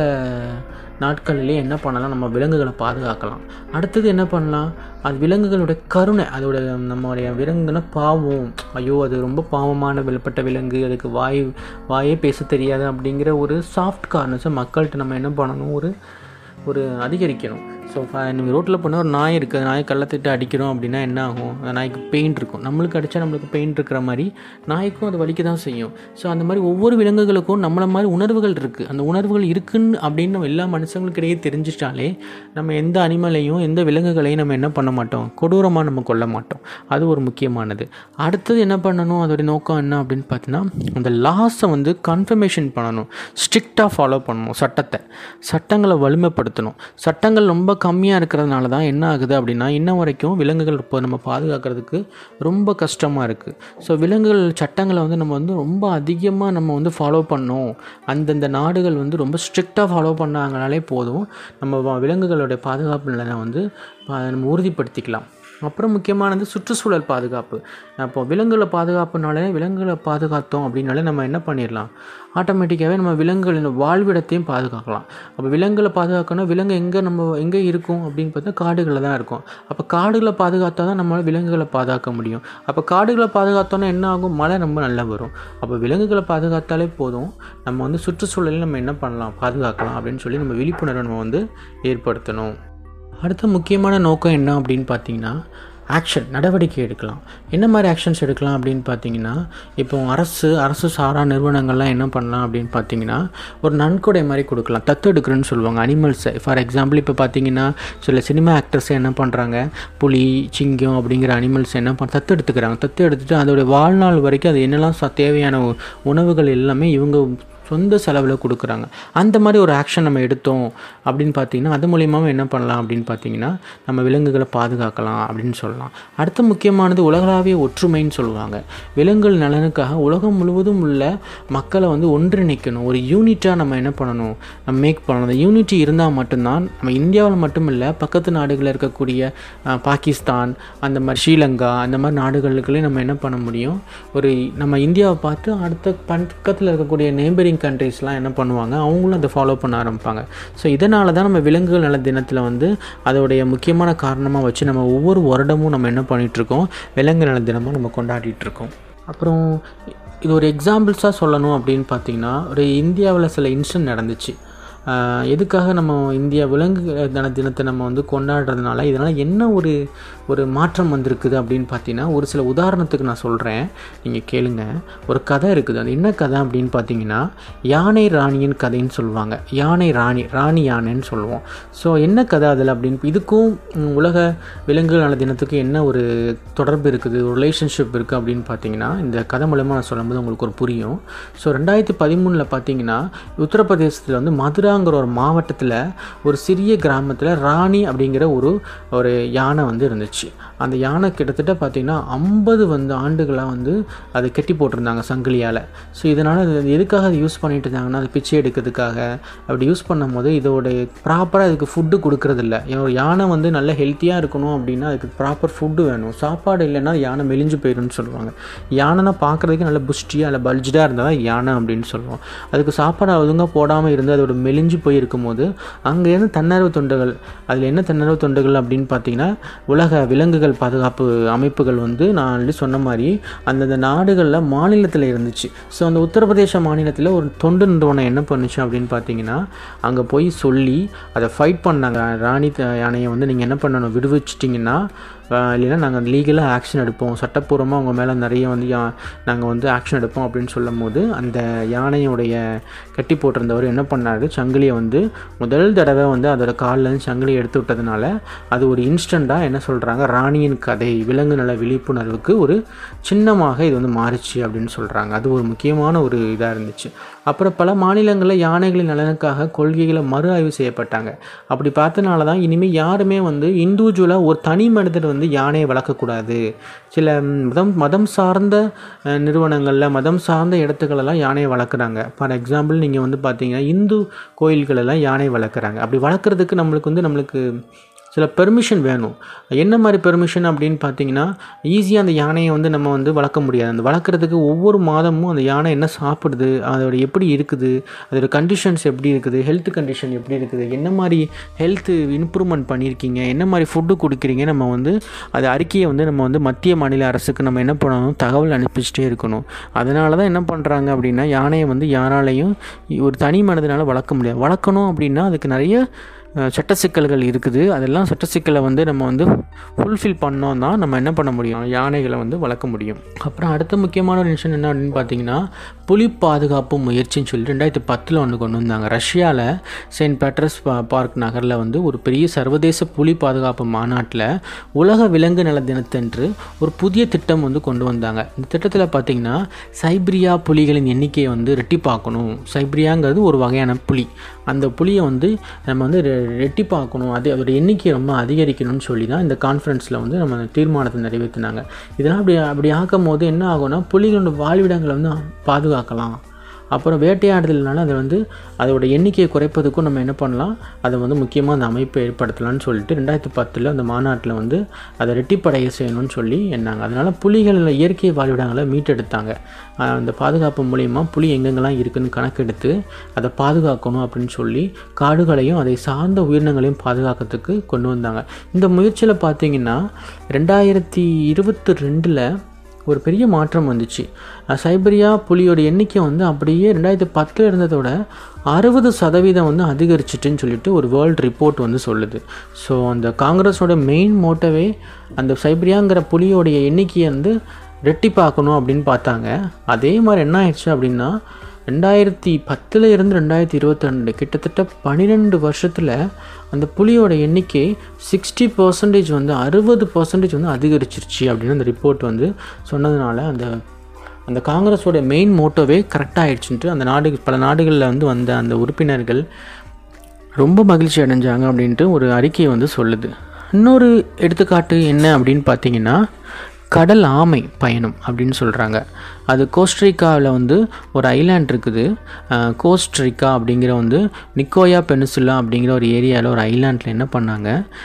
B: நாட்களிலே என்ன பண்ணலாம் நம்ம விலங்குகளை பாதுகாக்கலாம் அடுத்தது என்ன பண்ணலாம் அது விலங்குகளுடைய கருணை அதோட நம்மளுடைய விலங்குனா பாவம் ஐயோ அது ரொம்ப பாவமான வெளிப்பட்ட விலங்கு அதுக்கு வாய் வாயே பேச தெரியாது அப்படிங்கிற ஒரு சாஃப்ட் கார்னஸை மக்கள்கிட்ட நம்ம என்ன பண்ணணும் ஒரு ஒரு அதிகரிக்கணும் ஸோ நீங்கள் ரோட்டில் போனால் ஒரு நாய் இருக்குது நாயை கள்ளத்திட்டு அடிக்கிறோம் அப்படின்னா என்ன ஆகும் அந்த நாய்க்கு பெயின் இருக்கும் நம்மளுக்கு அடித்தா நம்மளுக்கு பெயின் இருக்கிற மாதிரி நாய்க்கும் அது வலிக்க தான் செய்யும் ஸோ அந்த மாதிரி ஒவ்வொரு விலங்குகளுக்கும் நம்மளை மாதிரி உணர்வுகள் இருக்குது அந்த உணர்வுகள் இருக்குன்னு அப்படின்னு நம்ம எல்லா மனுஷங்களுக்கிடையே தெரிஞ்சிட்டாலே நம்ம எந்த அனிமலையும் எந்த விலங்குகளையும் நம்ம என்ன பண்ண மாட்டோம் கொடூரமாக நம்ம கொல்ல மாட்டோம் அது ஒரு முக்கியமானது அடுத்தது என்ன பண்ணணும் அதோடைய நோக்கம் என்ன அப்படின்னு பார்த்தீங்கன்னா அந்த லாஸை வந்து கன்ஃபர்மேஷன் பண்ணணும் ஸ்ட்ரிக்டாக ஃபாலோ பண்ணணும் சட்டத்தை சட்டங்களை வலிமைப்படுத்தணும் சட்டங்கள் ரொம்ப கம்மியாக இருக்கிறதுனால தான் என்ன ஆகுது அப்படின்னா இன்ன வரைக்கும் விலங்குகள் இப்போ நம்ம பாதுகாக்கிறதுக்கு ரொம்ப கஷ்டமாக இருக்குது ஸோ விலங்குகள் சட்டங்களை வந்து நம்ம வந்து ரொம்ப அதிகமாக நம்ம வந்து ஃபாலோ பண்ணோம் அந்தந்த நாடுகள் வந்து ரொம்ப ஸ்ட்ரிக்டாக ஃபாலோ பண்ணாங்கனாலே போதும் நம்ம வ- விலங்குகளுடைய பாதுகாப்பு நிலையை வந்து பா- நம்ம உறுதிப்படுத்திக்கலாம் அப்புறம் முக்கியமானது சுற்றுச்சூழல் பாதுகாப்பு அப்போ விலங்குகளை பாதுகாப்புனாலே விலங்குகளை பாதுகாத்தோம் அப்படின்னாலே நம்ம என்ன பண்ணிடலாம் ஆட்டோமேட்டிக்காகவே நம்ம விலங்குகளின் வாழ்விடத்தையும் பாதுகாக்கலாம் அப்போ விலங்குகளை பாதுகாக்கணும் விலங்கு எங்கே நம்ம எங்கே இருக்கும் அப்படின்னு பார்த்தா காடுகளில் தான் இருக்கும் அப்போ காடுகளை பாதுகாத்தா தான் நம்மளால் விலங்குகளை பாதுகாக்க முடியும் அப்போ காடுகளை பாதுகாத்தோன்னா என்ன ஆகும் மழை ரொம்ப நல்லா வரும் அப்போ விலங்குகளை பாதுகாத்தாலே போதும் நம்ம வந்து சுற்றுச்சூழலில் நம்ம என்ன பண்ணலாம் பாதுகாக்கலாம் அப்படின்னு சொல்லி நம்ம விழிப்புணர்வை நம்ம வந்து ஏற்படுத்தணும் அடுத்த முக்கியமான நோக்கம் என்ன அப்படின்னு பார்த்தீங்கன்னா ஆக்ஷன் நடவடிக்கை எடுக்கலாம் என்ன மாதிரி ஆக்ஷன்ஸ் எடுக்கலாம் அப்படின்னு பார்த்தீங்கன்னா இப்போ அரசு அரசு சாரா நிறுவனங்கள்லாம் என்ன பண்ணலாம் அப்படின்னு பார்த்தீங்கன்னா ஒரு நன்கொடை மாதிரி கொடுக்கலாம் தத்து எடுக்கிறேன்னு சொல்லுவாங்க அனிமல்ஸை ஃபார் எக்ஸாம்பிள் இப்போ பார்த்தீங்கன்னா சில சினிமா ஆக்டர்ஸ் என்ன பண்ணுறாங்க புலி சிங்கம் அப்படிங்கிற அனிமல்ஸ் என்ன பண்ண தத்து எடுத்துக்கிறாங்க தத்து எடுத்துட்டு அதோடைய வாழ்நாள் வரைக்கும் அது என்னெல்லாம் ச- தேவையான உ- உணவுகள் எல்லாமே இவங்க சொந்த செலவில் கொடுக்குறாங்க அந்த மாதிரி ஒரு ஆக்ஷன் நம்ம எடுத்தோம் அப்படின்னு பார்த்தீங்கன்னா அது மூலியமாக என்ன பண்ணலாம் அப்படின்னு பார்த்தீங்கன்னா நம்ம விலங்குகளை பாதுகாக்கலாம் அப்படின்னு சொல்லலாம் அடுத்த முக்கியமானது உலகளாவிய ஒற்றுமைன்னு சொல்லுவாங்க விலங்குகள் நலனுக்காக உலகம் முழுவதும் உள்ள மக்களை வந்து ஒன்றிணைக்கணும் ஒரு யூனிட்டாக நம்ம என்ன பண்ணணும் நம்ம மேக் பண்ணணும் அந்த யூனிட்டி இருந்தால் மட்டும்தான் நம்ம இந்தியாவில் மட்டும் இல்லை பக்கத்து நாடுகளில் இருக்கக்கூடிய அஹ், பாகிஸ்தான் அந்த மாதிரி ஸ்ரீலங்கா அந்த மாதிரி நாடுகளுக்குள்ளே நம்ம என்ன பண்ண முடியும் ஒரு நம்ம இந்தியாவை பார்த்து அடுத்த பக்கத்தில் இருக்கக்கூடிய நேபரிங் கண்ட்ரீஸ்லாம் என்ன பண்ணுவாங்க அவங்களும் அதை ஃபாலோ பண்ண ஆரம்பிப்பாங்க ஸோ இதனால தான் நம்ம விலங்குகள் நல தினத்தில் வந்து அதோடைய முக்கியமான காரணமாக வச்சு நம்ம ஒவ்வொரு வருடமும் நம்ம என்ன பண்ணிகிட்ருக்கோம் விலங்கு நல தினமும் நம்ம கொண்டாடிட்டு இருக்கோம் அப்புறம் இது ஒரு எக்ஸாம்பிள்ஸாக சொல்லணும் அப்படின்னு பார்த்தீங்கன்னா ஒரு இந்தியாவில் சில இன்சிடென்ட் நடந்துச்சு ஆஹ் எதுக்காக நம்ம இந்தியா விலங்கு தின தினத்தை நம்ம வந்து கொண்டாடுறதுனால இதனால் என்ன ஒரு ஒரு மாற்றம் வந்திருக்குது அப்படின்னு பார்த்தீங்கன்னா ஒரு சில உதாரணத்துக்கு நான் சொல்கிறேன் நீங்கள் கேளுங்க ஒரு கதை இருக்குது அது என்ன கதை அப்படின்னு பார்த்தீங்கன்னா யானை ராணியின் கதைன்னு சொல்லுவாங்க யானை ராணி ராணி யானைன்னு சொல்லுவோம் ஸோ என்ன கதை அதில் அப்படின்னு இதுக்கும் ம், உலக விலங்குகள் நல தினத்துக்கு என்ன ஒரு தொடர்பு இருக்குது ஒரு ரிலேஷன்ஷிப் இருக்குது அப்படின்னு பார்த்தீங்கன்னா இந்த கதை மூலமாக நான் சொல்லும்போது உங்களுக்கு ஒரு புரியும் ஸோ ரெண்டாயிரத்தி பதிமூணில் பார்த்தீங்கன்னா உத்தரப்பிரதேசத்தில் வந்து மதுராங்கிற ஒரு மாவட்டத்தில் ஒரு சிறிய கிராமத்தில் ராணி அப்படிங்கிற ஒரு ஒரு யானை வந்து இருந்துச்சு அந்த யானை கிட்டத்தட்ட பார்த்தீங்கன்னா ஐம்பது வந்து ஆண்டுகளாக வந்து அதை கட்டி போட்டிருந்தாங்க சங்கிலியால் ஸோ இதனால் இது எதுக்காக அதை யூஸ் பண்ணிட்டு இருந்தாங்கன்னா அது பிச்சை எடுக்கிறதுக்காக அப்படி யூஸ் பண்ணும்போது இதோட ப்ராப்பராக இதுக்கு ஃபுட்டு கொடுக்கறதில்ல ஒரு யானை வந்து நல்ல ஹெல்த்தியாக இருக்கணும் அப்படின்னா அதுக்கு ப்ராப்பர் ஃபுட்டு வேணும் சாப்பாடு இல்லைன்னா அது யானை மெலிஞ்சு போயிடும்னு சொல்லுவாங்க யானைனா பார்க்குறதுக்கு நல்ல புஷ்டியாக நல்ல பல்ஜ்டாக இருந்தால் தான் யானை அப்படின்னு சொல்லுவோம் அதுக்கு சாப்பாடு ஒழுங்காக போடாமல் இருந்து அதோட மெலிஞ்சு போய் இருக்கும்போது அங்கேருந்து தன்னார்வ தொண்டுகள் அதில் என்ன தன்னார்வ தொண்டுகள் அப்படின்னு பார்த்தீங்கன்னா உலக விலங்குகள் பாதுகாப்பு அமைப்புகள் வந்து நான் ஆல்ரெடி சொன்ன மாதிரி அந்தந்த நாடுகளில் மாநிலத்தில் இருந்துச்சு ஸோ அந்த உத்தரப்பிரதேச மாநிலத்தில் ஒரு தொண்டு நிறுவனம் என்ன பண்ணுச்சு அப்படின்னு பார்த்தீங்கன்னா அங்கே போய் சொல்லி அதை ஃபைட் பண்ணாங்க ராணி த- யானையை வந்து நீங்கள் என்ன பண்ணணும் விடுவிச்சிட்டிங்கன்னா ஆஹ் இல்லைன்னா நாங்கள் லீகலாக ஆக்ஷன் எடுப்போம் சட்டப்பூர்வமாக அவங்க மேலே நிறைய வந்து நாங்கள் வந்து ஆக்ஷன் எடுப்போம் அப்படின்னு சொல்லும் போது அந்த யானையுடைய கட்டி போட்டிருந்தவர் என்ன பண்ணாரு சங்கிலியை வந்து முதல் தடவை வந்து அதோட கால்ல இருந்து சங்கிலியை எடுத்து விட்டதுனால அது ஒரு இன்ஸ்டண்ட்டாக என்ன சொல்கிறாங்க ராணியின் கதை விலங்கு நல விழிப்புணர்வுக்கு ஒரு சின்னமாக இது வந்து மாறுச்சு அப்படின்னு சொல்கிறாங்க அது ஒரு முக்கியமான ஒரு இதாக இருந்துச்சு அப்புறம் பல மாநிலங்களில் யானைகளின் நலனுக்காக கொள்கைகளை மறு ஆய்வு செய்யப்பட்டாங்க அப்படி பார்த்தனால தான் இனிமேல் யாருமே வந்து இண்டிவிஜுவலாக ஒரு தனி மனிதர் வந்து வந்து யானையை வளர்க்கக்கூடாது சில மதம் மதம் சார்ந்த அஹ், நிறுவனங்களில் மதம் சார்ந்த இடத்துகளெல்லாம் யானையை வளர்க்குறாங்க ஃபார் எக்ஸாம்பிள் நீங்கள் வந்து பார்த்தீங்கன்னா இந்து கோயில்களெல்லாம் யானை வளர்க்குறாங்க அப்படி வளர்க்குறதுக்கு நம்மளுக்கு வந்து நம்மளுக்கு சில பெர்மிஷன் வேணும் என்ன மாதிரி பெர்மிஷன் அப்படின்னு பார்த்தீங்கன்னா ஈஸியாக அந்த யானையை வந்து நம்ம வந்து வளர்க்க முடியாது அந்த வளர்க்குறதுக்கு ஒவ்வொரு மாதமும் அந்த யானை என்ன சாப்பிடுது அதோட எப்படி இருக்குது அதோட கண்டிஷன்ஸ் எப்படி இருக்குது ஹெல்த் கண்டிஷன் எப்படி இருக்குது என்ன மாதிரி ஹெல்த் இம்ப்ரூவ்மெண்ட் பண்ணியிருக்கீங்க என்ன மாதிரி ஃபுட்டு கொடுக்குறீங்க நம்ம வந்து அது அறிக்கையை வந்து நம்ம வந்து மத்திய மாநில அரசுக்கு நம்ம என்ன பண்ணணும் தகவல் அனுப்பிச்சிட்டே இருக்கணும் அதனால தான் என்ன பண்ணுறாங்க அப்படின்னா யானையை வந்து யாராலையும் ஒரு தனி மனிதனால் வளர்க்க முடியாது வளர்க்கணும் அப்படின்னா அதுக்கு நிறைய அஹ், சட்ட சிக்கல்கள் இருக்குது அதெல்லாம் சட்ட சிக்கலை வந்து நம்ம வந்து ஃபுல்ஃபில் பண்ணோம் தான் நம்ம என்ன பண்ண முடியும் யானைகளை வந்து வளர்க்க முடியும் அப்புறம் அடுத்த முக்கியமான ஒரு விஷயம் என்ன அப்படின்னு பார்த்தீங்கன்னா புலி பாதுகாப்பு முயற்சின்னு சொல்லி ரெண்டாயிரத்தி பத்தில் ஒன்று கொண்டு வந்தாங்க ரஷ்யாவில் செயின்ட் பேட்டர்ஸ் பா- பார்க் நகரில் வந்து ஒரு பெரிய சர்வதேச புலி பாதுகாப்பு மாநாட்டில் உலக விலங்கு நல தினத்தன்று ஒரு புதிய திட்டம் வந்து கொண்டு வந்தாங்க இந்த திட்டத்தில் பார்த்தீங்கன்னா சைப்ரியா புலிகளின் எண்ணிக்கையை வந்து ரெட்டிப்பாக்கணும் சைப்ரியாங்கிறது ஒரு வகையான புலி அந்த புலியை வந்து நம்ம வந்து ரெ- ரெட்டிப்பாக்கணும் அது அதோட எண்ணிக்கையை ரொம்ப அதிகரிக்கணும்னு சொல்லி தான் இந்த கான்ஃபரன்ஸில் வந்து நம்ம தீர்மானத்தை நிறைவேற்றினாங்க இதெல்லாம் அப்படி அப்படி ஆக்கும் போது என்ன ஆகும்னா புலிகளோட வாழ்விடங்களை வந்து பாதுகாக்கலாம் அப்புறம் வேட்டையாடுதல்னால அதை வந்து அதோட எண்ணிக்கையை குறைப்பதுக்கும் நம்ம என்ன பண்ணலாம் அதை வந்து முக்கியமாக அந்த அமைப்பை ஏற்படுத்தலாம்னு சொல்லிட்டு ரெண்டாயிரத்தி பத்தில் அந்த மாநாட்டில் வந்து அதை ரெட்டிப்படைய செய்யணும்னு சொல்லி எண்ணாங்க அதனால் புலிகளில் இயற்கை வாழ்விடங்களை மீட்டெடுத்தாங்க ஆஹ் அந்த பாதுகாப்பு மூலிமா புலி எங்கெங்கெல்லாம் இருக்குன்னு கணக்கெடுத்து அதை பாதுகாக்கணும் அப்படின்னு சொல்லி காடுகளையும் அதை சார்ந்த உயிரினங்களையும் பாதுகாக்கிறதுக்கு கொண்டு வந்தாங்க இந்த முயற்சியில் பார்த்தீங்கன்னா ரெண்டாயிரத்தி இருபத்தி ரெண்டில் ஒரு பெரிய மாற்றம் வந்துச்சு அஹ் சைபரியா புலியோட எண்ணிக்கை வந்து அப்படியே ரெண்டாயிரத்தி பத்தில் இருந்ததோட அறுபது சதவீதம் வந்து அதிகரிச்சிட்டுன்னு சொல்லிட்டு ஒரு வேர்ல்டு ரிப்போர்ட் வந்து சொல்லுது ஸோ அந்த காங்கிரஸோட மெயின் மோட்டவே அந்த சைபரியாங்கிற புலியோடைய எண்ணிக்கையை வந்து ரெட்டிப்பாக்கணும் அப்படின்னு பார்த்தாங்க அதே மாதிரி என்ன ஆயிடுச்சு அப்படின்னா ரெண்டாயிரத்தி பத்தில் இருந்து ரெண்டாயிரத்தி இருபத்தி ரெண்டு கிட்டத்தட்ட பன்னிரெண்டு வருஷத்தில் அந்த புலியோட எண்ணிக்கை சிக்ஸ்டி பர்சன்டேஜ் வந்து அறுபது பர்சன்டேஜ் வந்து அதிகரிச்சிருச்சு அப்படின்னு அந்த ரிப்போர்ட் வந்து சொன்னதுனால அந்த அந்த காங்கிரஸோட மெயின் மோட்டோவே கரெக்டாக ஆயிடுச்சுன்ட்டு அந்த நாடு பல நாடுகளில் வந்து வந்த அந்த உறுப்பினர்கள் ரொம்ப மகிழ்ச்சி அடைஞ்சாங்க அப்படின்ட்டு ஒரு அறிக்கையை வந்து சொல்லுது இன்னொரு எடுத்துக்காட்டு என்ன அப்படின்னு பார்த்தீங்கன்னா கடல் ஆமை பயணம் அப்படின்னு சொல்கிறாங்க அது கோஸ்ட்ரிக்காவில் வந்து ஒரு ஐலாண்ட் இருக்குது அஹ், கோஸ்ட்ரிக்கா அப்படிங்கிற வந்து நிக்கோயா பெனிசுலா அப்படிங்கிற ஒரு ஏரியாவில் ஒரு ஐலாண்டில் என்ன பண்ணாங்க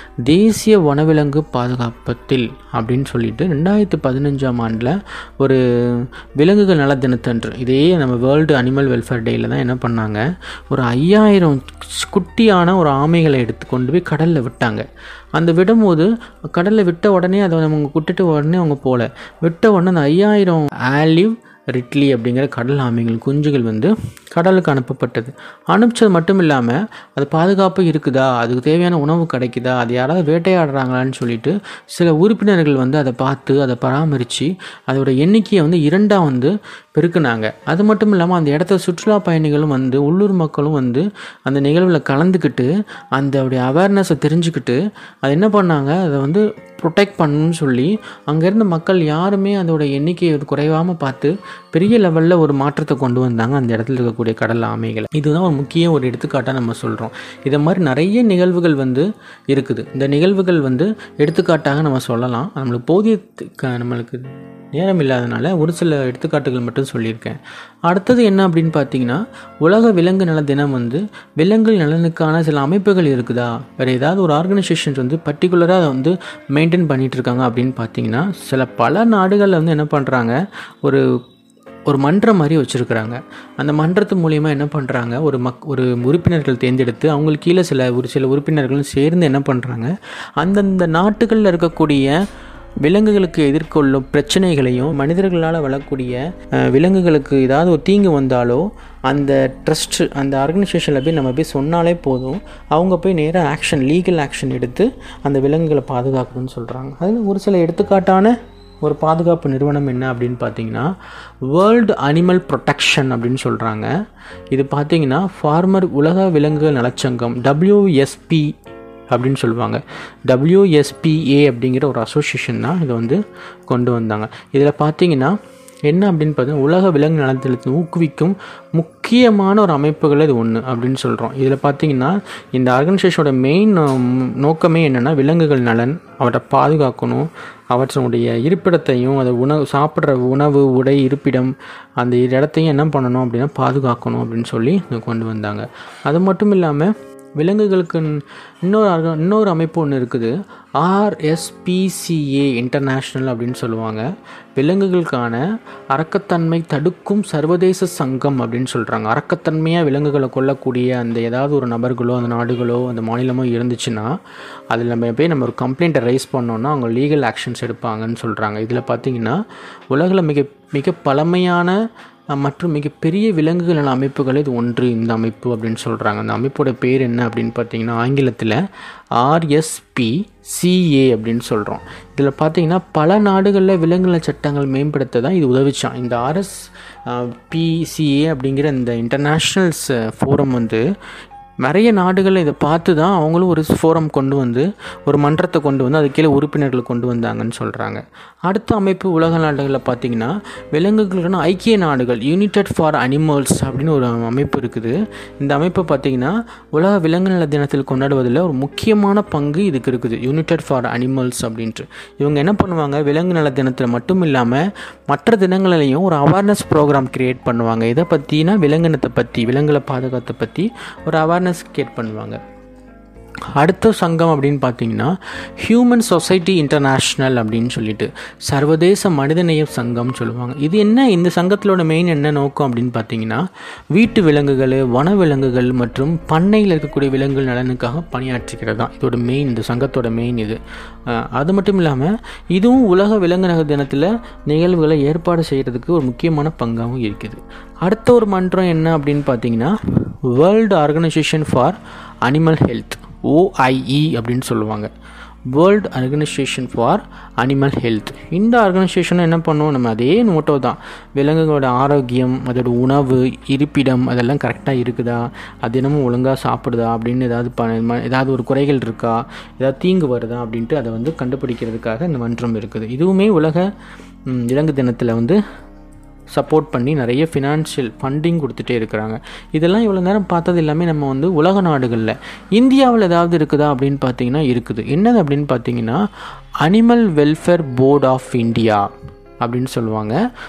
B: தேசிய வனவிலங்கு பாதுகாப்பத்தில் அப்படின்னு சொல்லிட்டு ரெண்டாயிரத்து பதினஞ்சாம் ஆண்டில் ஒரு விலங்குகள் நல தினத்தன்று இதே நம்ம வேர்ல்டு அனிமல் வெல்ஃபேர் டேயில் தான் என்ன பண்ணாங்க ஒரு ஐயாயிரம் குட்டியான ஒரு ஆமைகளை எடுத்து கொண்டு போய் கடலில் விட்டாங்க அந்த விடும்போது கடலில் விட்ட உடனே அதை அவங்க விட்டுட்டு உடனே அவங்க போகல விட்ட உடனே அந்த ஐயாயிரம் ஆலிவ் ரிட்லி அப்படிங்கிற கடல் ஆமைகள் குஞ்சுகள் வந்து கடலுக்கு அனுப்பப்பட்டது அனுப்பிச்சது மட்டும் இல்லாமல் அது பாதுகாப்பு இருக்குதா அதுக்கு தேவையான உணவு கிடைக்குதா அது யாராவது வேட்டையாடுறாங்களான்னு சொல்லிட்டு சில உறுப்பினர்கள் வந்து அதை பார்த்து அதை பராமரித்து அதோட எண்ணிக்கையை வந்து இரண்டாக வந்து பெருக்குனாங்க அது மட்டும் இல்லாமல் அந்த இடத்த சுற்றுலா பயணிகளும் வந்து உள்ளூர் மக்களும் வந்து அந்த நிகழ்வில் கலந்துக்கிட்டு அந்த அவேர்னஸை தெரிஞ்சுக்கிட்டு அது என்ன பண்ணாங்க அதை வந்து ப்ரொடெக்ட் பண்ணணும்னு சொல்லி அங்கேருந்த மக்கள் யாருமே அதோட எண்ணிக்கையை வந்து குறைவாமல் பார்த்து பெரிய லெவலில் ஒரு மாற்றத்தை கொண்டு வந்தாங்க அந்த இடத்துல இருக்கக்கூடிய கடல் ஆமைகளை இதுதான் ஒரு முக்கிய ஒரு எடுத்துக்காட்டாக நம்ம சொல்கிறோம் இதை மாதிரி நிறைய நிகழ்வுகள் வந்து இருக்குது இந்த நிகழ்வுகள் வந்து எடுத்துக்காட்டாக நம்ம சொல்லலாம் நம்மளுக்கு போதிய தி- க- நம்மளுக்கு நேரம் இல்லாதனால ஒரு சில எடுத்துக்காட்டுகள் மட்டும் சொல்லியிருக்கேன் அடுத்தது என்ன அப்படின்னு பார்த்தீங்கன்னா உலக விலங்கு நல தினம் வந்து விலங்கு நலனுக்கான சில அமைப்புகள் இருக்குதா வேறு ஏதாவது ஒரு ஆர்கனைசேஷன்ஸ் வந்து பர்டிகுலராக அதை வந்து மெயின்டைன் பண்ணிட்டு இருக்காங்க அப்படின்னு பார்த்தீங்கன்னா சில பல நாடுகளில் வந்து என்ன பண்ணுறாங்க ஒரு ஒரு மன்றம் மாதிரி வச்சுருக்குறாங்க அந்த மன்றத்து மூலிமா என்ன பண்ணுறாங்க ஒரு மக் ஒரு உறுப்பினர்கள் தேர்ந்தெடுத்து அவங்களுக்கு கீழே சில ஒரு சில உறுப்பினர்களும் சேர்ந்து என்ன பண்ணுறாங்க அந்தந்த நாட்டுகளில் இருக்கக்கூடிய விலங்குகளுக்கு எதிர்கொள்ளும் பிரச்சனைகளையும் மனிதர்களால் வளரக்கூடிய அஹ், விலங்குகளுக்கு ஏதாவது ஒரு தீங்கு வந்தாலோ அந்த ட்ரஸ்ட் அந்த ஆர்கனைசேஷனில் போய் நம்ம போய் சொன்னாலே போதும் அவங்க போய் நேராக ஆக்ஷன் லீகல் ஆக்ஷன் எடுத்து அந்த விலங்குகளை பாதுகாக்கணும்னு சொல்கிறாங்க அதில் ஒரு சில எடுத்துக்காட்டான ஒரு பாதுகாப்பு நிறுவனம் என்ன அப்படின்னு பார்த்தீங்கன்னா வேர்ல்டு அனிமல் ப்ரொடெக்ஷன் அப்படின்னு சொல்கிறாங்க இது பார்த்தீங்கன்னா ஃபார்மர் உலக விலங்குகள் நலச்சங்கம் WSP அப்படின்னு சொல்லுவாங்க WSPA அப்படிங்கிற ஒரு அசோசியேஷன் தான் இதை வந்து கொண்டு வந்தாங்க இதில் பார்த்தீங்கன்னா என்ன அப்படின்னு பார்த்தீங்கன்னா உலக விலங்கு நலத்தை ஊக்குவிக்கும் முக்கியமான ஒரு அமைப்புகள் இது ஒன்று அப்படின்னு சொல்கிறோம் இதில் பார்த்தீங்கன்னா இந்த ஆர்கனைசேஷனோட மெயின் நோக்கமே என்னென்னா விலங்குகள் நலன் அவற்றை பாதுகாக்கணும் அவற்றினுடைய இருப்பிடத்தையும் அதை உணவு சாப்பிட்ற உணவு உடை இருப்பிடம் அந்த இடத்தையும் என்ன பண்ணணும் அப்படின்னா பாதுகாக்கணும் அப்படின்னு சொல்லி இதை கொண்டு வந்தாங்க அது மட்டும் இல்லாமல் விலங்குகளுக்கு இன்னொரு ஆர்க- இன்னொரு அமைப்பு ஒன்று இருக்குது ஆர்எஸ்பிசிஏ இன்டர்நேஷ்னல் அப்படின்னு சொல்லுவாங்க விலங்குகளுக்கான அரக்கத்தன்மை தடுக்கும் சர்வதேச சங்கம் அப்படின்னு சொல்கிறாங்க அரக்கத்தன்மையாக விலங்குகளை கொல்லக்கூடிய அந்த ஏதாவது ஒரு நபர்களோ அந்த நாடுகளோ அந்த மாநிலமோ இருந்துச்சுன்னா அதில் நம்ம போய் நம்ம ஒரு கம்ப்ளைண்ட்டை ரைஸ் பண்ணோன்னா அவங்க லீகல் ஆக்ஷன்ஸ் எடுப்பாங்கன்னு சொல்கிறாங்க இதில் பார்த்தீங்கன்னா உலகில் மிக மிக பழமையான அஹ், மற்றும் மிகப்பெரிய விலங்குகள் நல அமைப்புகள் இது ஒன்று இந்த அமைப்பு அப்படின்னு சொல்கிறாங்க அந்த அமைப்போட பேர் என்ன அப்படின்னு பார்த்தீங்கன்னா ஆங்கிலத்தில் ஆர்எஸ்பி சிஏ அப்படின்னு சொல்கிறோம் இதில் பார்த்தீங்கன்னா பல நாடுகளில் விலங்கு நல சட்டங்கள் மேம்படுத்த தான் இது உதவிச்சான் இந்த ஆர்எஸ் பிசிஏ அப்படிங்கிற இந்த இன்டர்நேஷ்னல்ஸ் ஃபோரம் வந்து நிறைய நாடுகளில் இதை பார்த்து தான் அவங்களும் ஒரு ஃபோரம் கொண்டு வந்து ஒரு மன்றத்தை கொண்டு வந்து அது கீழே உறுப்பினர்களை கொண்டு வந்தாங்கன்னு சொல்கிறாங்க அடுத்த அமைப்பு உலக நாடுகளில் பார்த்தீங்கன்னா விலங்குகளுக்கான ஐக்கிய நாடுகள் யுனைடெட் ஃபார் அனிமல்ஸ் அப்படின்னு ஒரு அமைப்பு இருக்குது இந்த அமைப்பு பார்த்தீங்கன்னா உலக விலங்கு நல தினத்தில் கொண்டாடுவதில் ஒரு முக்கியமான பங்கு இதுக்கு இருக்குது யுனைடெட் ஃபார் அனிமல்ஸ் அப்படின்ட்டு இவங்க என்ன பண்ணுவாங்க விலங்கு நல தினத்தில் மட்டும் இல்லாமல் மற்ற தினங்களிலையும் ஒரு அவேர்னஸ் ப்ரோக்ராம் கிரியேட் பண்ணுவாங்க இதை பற்றினா விலங்கினத்தை பற்றி விலங்குகளை பாதுகாத்தை பற்றி ஒரு அவேர்னஸ் கிரியேட் பண்ணுவாங்க அடுத்த சங்கம் அப்படின்னு பார்த்தீங்கன்னா ஹியூமன் சொசைட்டி இன்டர்நேஷ்னல் அப்படின்னு சொல்லிட்டு சர்வதேச மனிதநேய சங்கம் சொல்லுவாங்க இது என்ன இந்த சங்கத்திலோட மெயின் என்ன நோக்கம் அப்படின்னு பார்த்தீங்கன்னா வீட்டு விலங்குகள் வன விலங்குகள் மற்றும் பண்ணையில் இருக்கக்கூடிய விலங்குகள் நலனுக்காக பணியாற்றுகிறது தான் இதோட மெயின் இந்த சங்கத்தோட மெயின் இது அஹ், அது மட்டும் இல்லாமல் இதுவும் உலக விலங்கு நல தினத்தில் நிகழ்வுகளை ஏற்பாடு செய்கிறதுக்கு ஒரு முக்கியமான பங்காகவும் இருக்குது அடுத்த ஒரு மன்றம் என்ன அப்படின்னு பார்த்தீங்கன்னா world organisation for animal health OIE அப்படின்னு சொல்லுவாங்க world organisation for animal health இந்த ஆர்கனைசேஷன் என்ன பண்ணும் நம்ம அதே மோட்டோ தான் விலங்குகளோட ஆரோக்கியம் அதோட உணவு இருப்பிடம் அதெல்லாம் கரெக்டாக இருக்குதா அது தினமும் ஒழுங்காக சாப்பிடுதா அப்படின்னு ஏதாவது ப ம- ஏதாவது ஒரு குறைகள் இருக்கா ஏதாவது தீங்கு வருதா அப்படின்ட்டு அதை வந்து கண்டுபிடிக்கிறதுக்காக இந்த மன்றம் இருக்குது இதுவுமே உலக ம், விலங்கு தினத்தில் வந்து சப்போர்ட் பண்ணி நிறைய ஃபினான்ஷியல் ஃபண்டிங் கொடுத்துட்டே இருக்கிறாங்க இதெல்லாம் இவ்வளோ நேரம் பார்த்தது எல்லாமே நம்ம வந்து உலக நாடுகளில் இந்தியாவில் ஏதாவது இருக்குதா அப்படின்னு பார்த்தீங்கன்னா இருக்குது என்னது அப்படின்னு பார்த்தீங்கன்னா animal welfare board of India அப்படின்னு சொல்லுவாங்க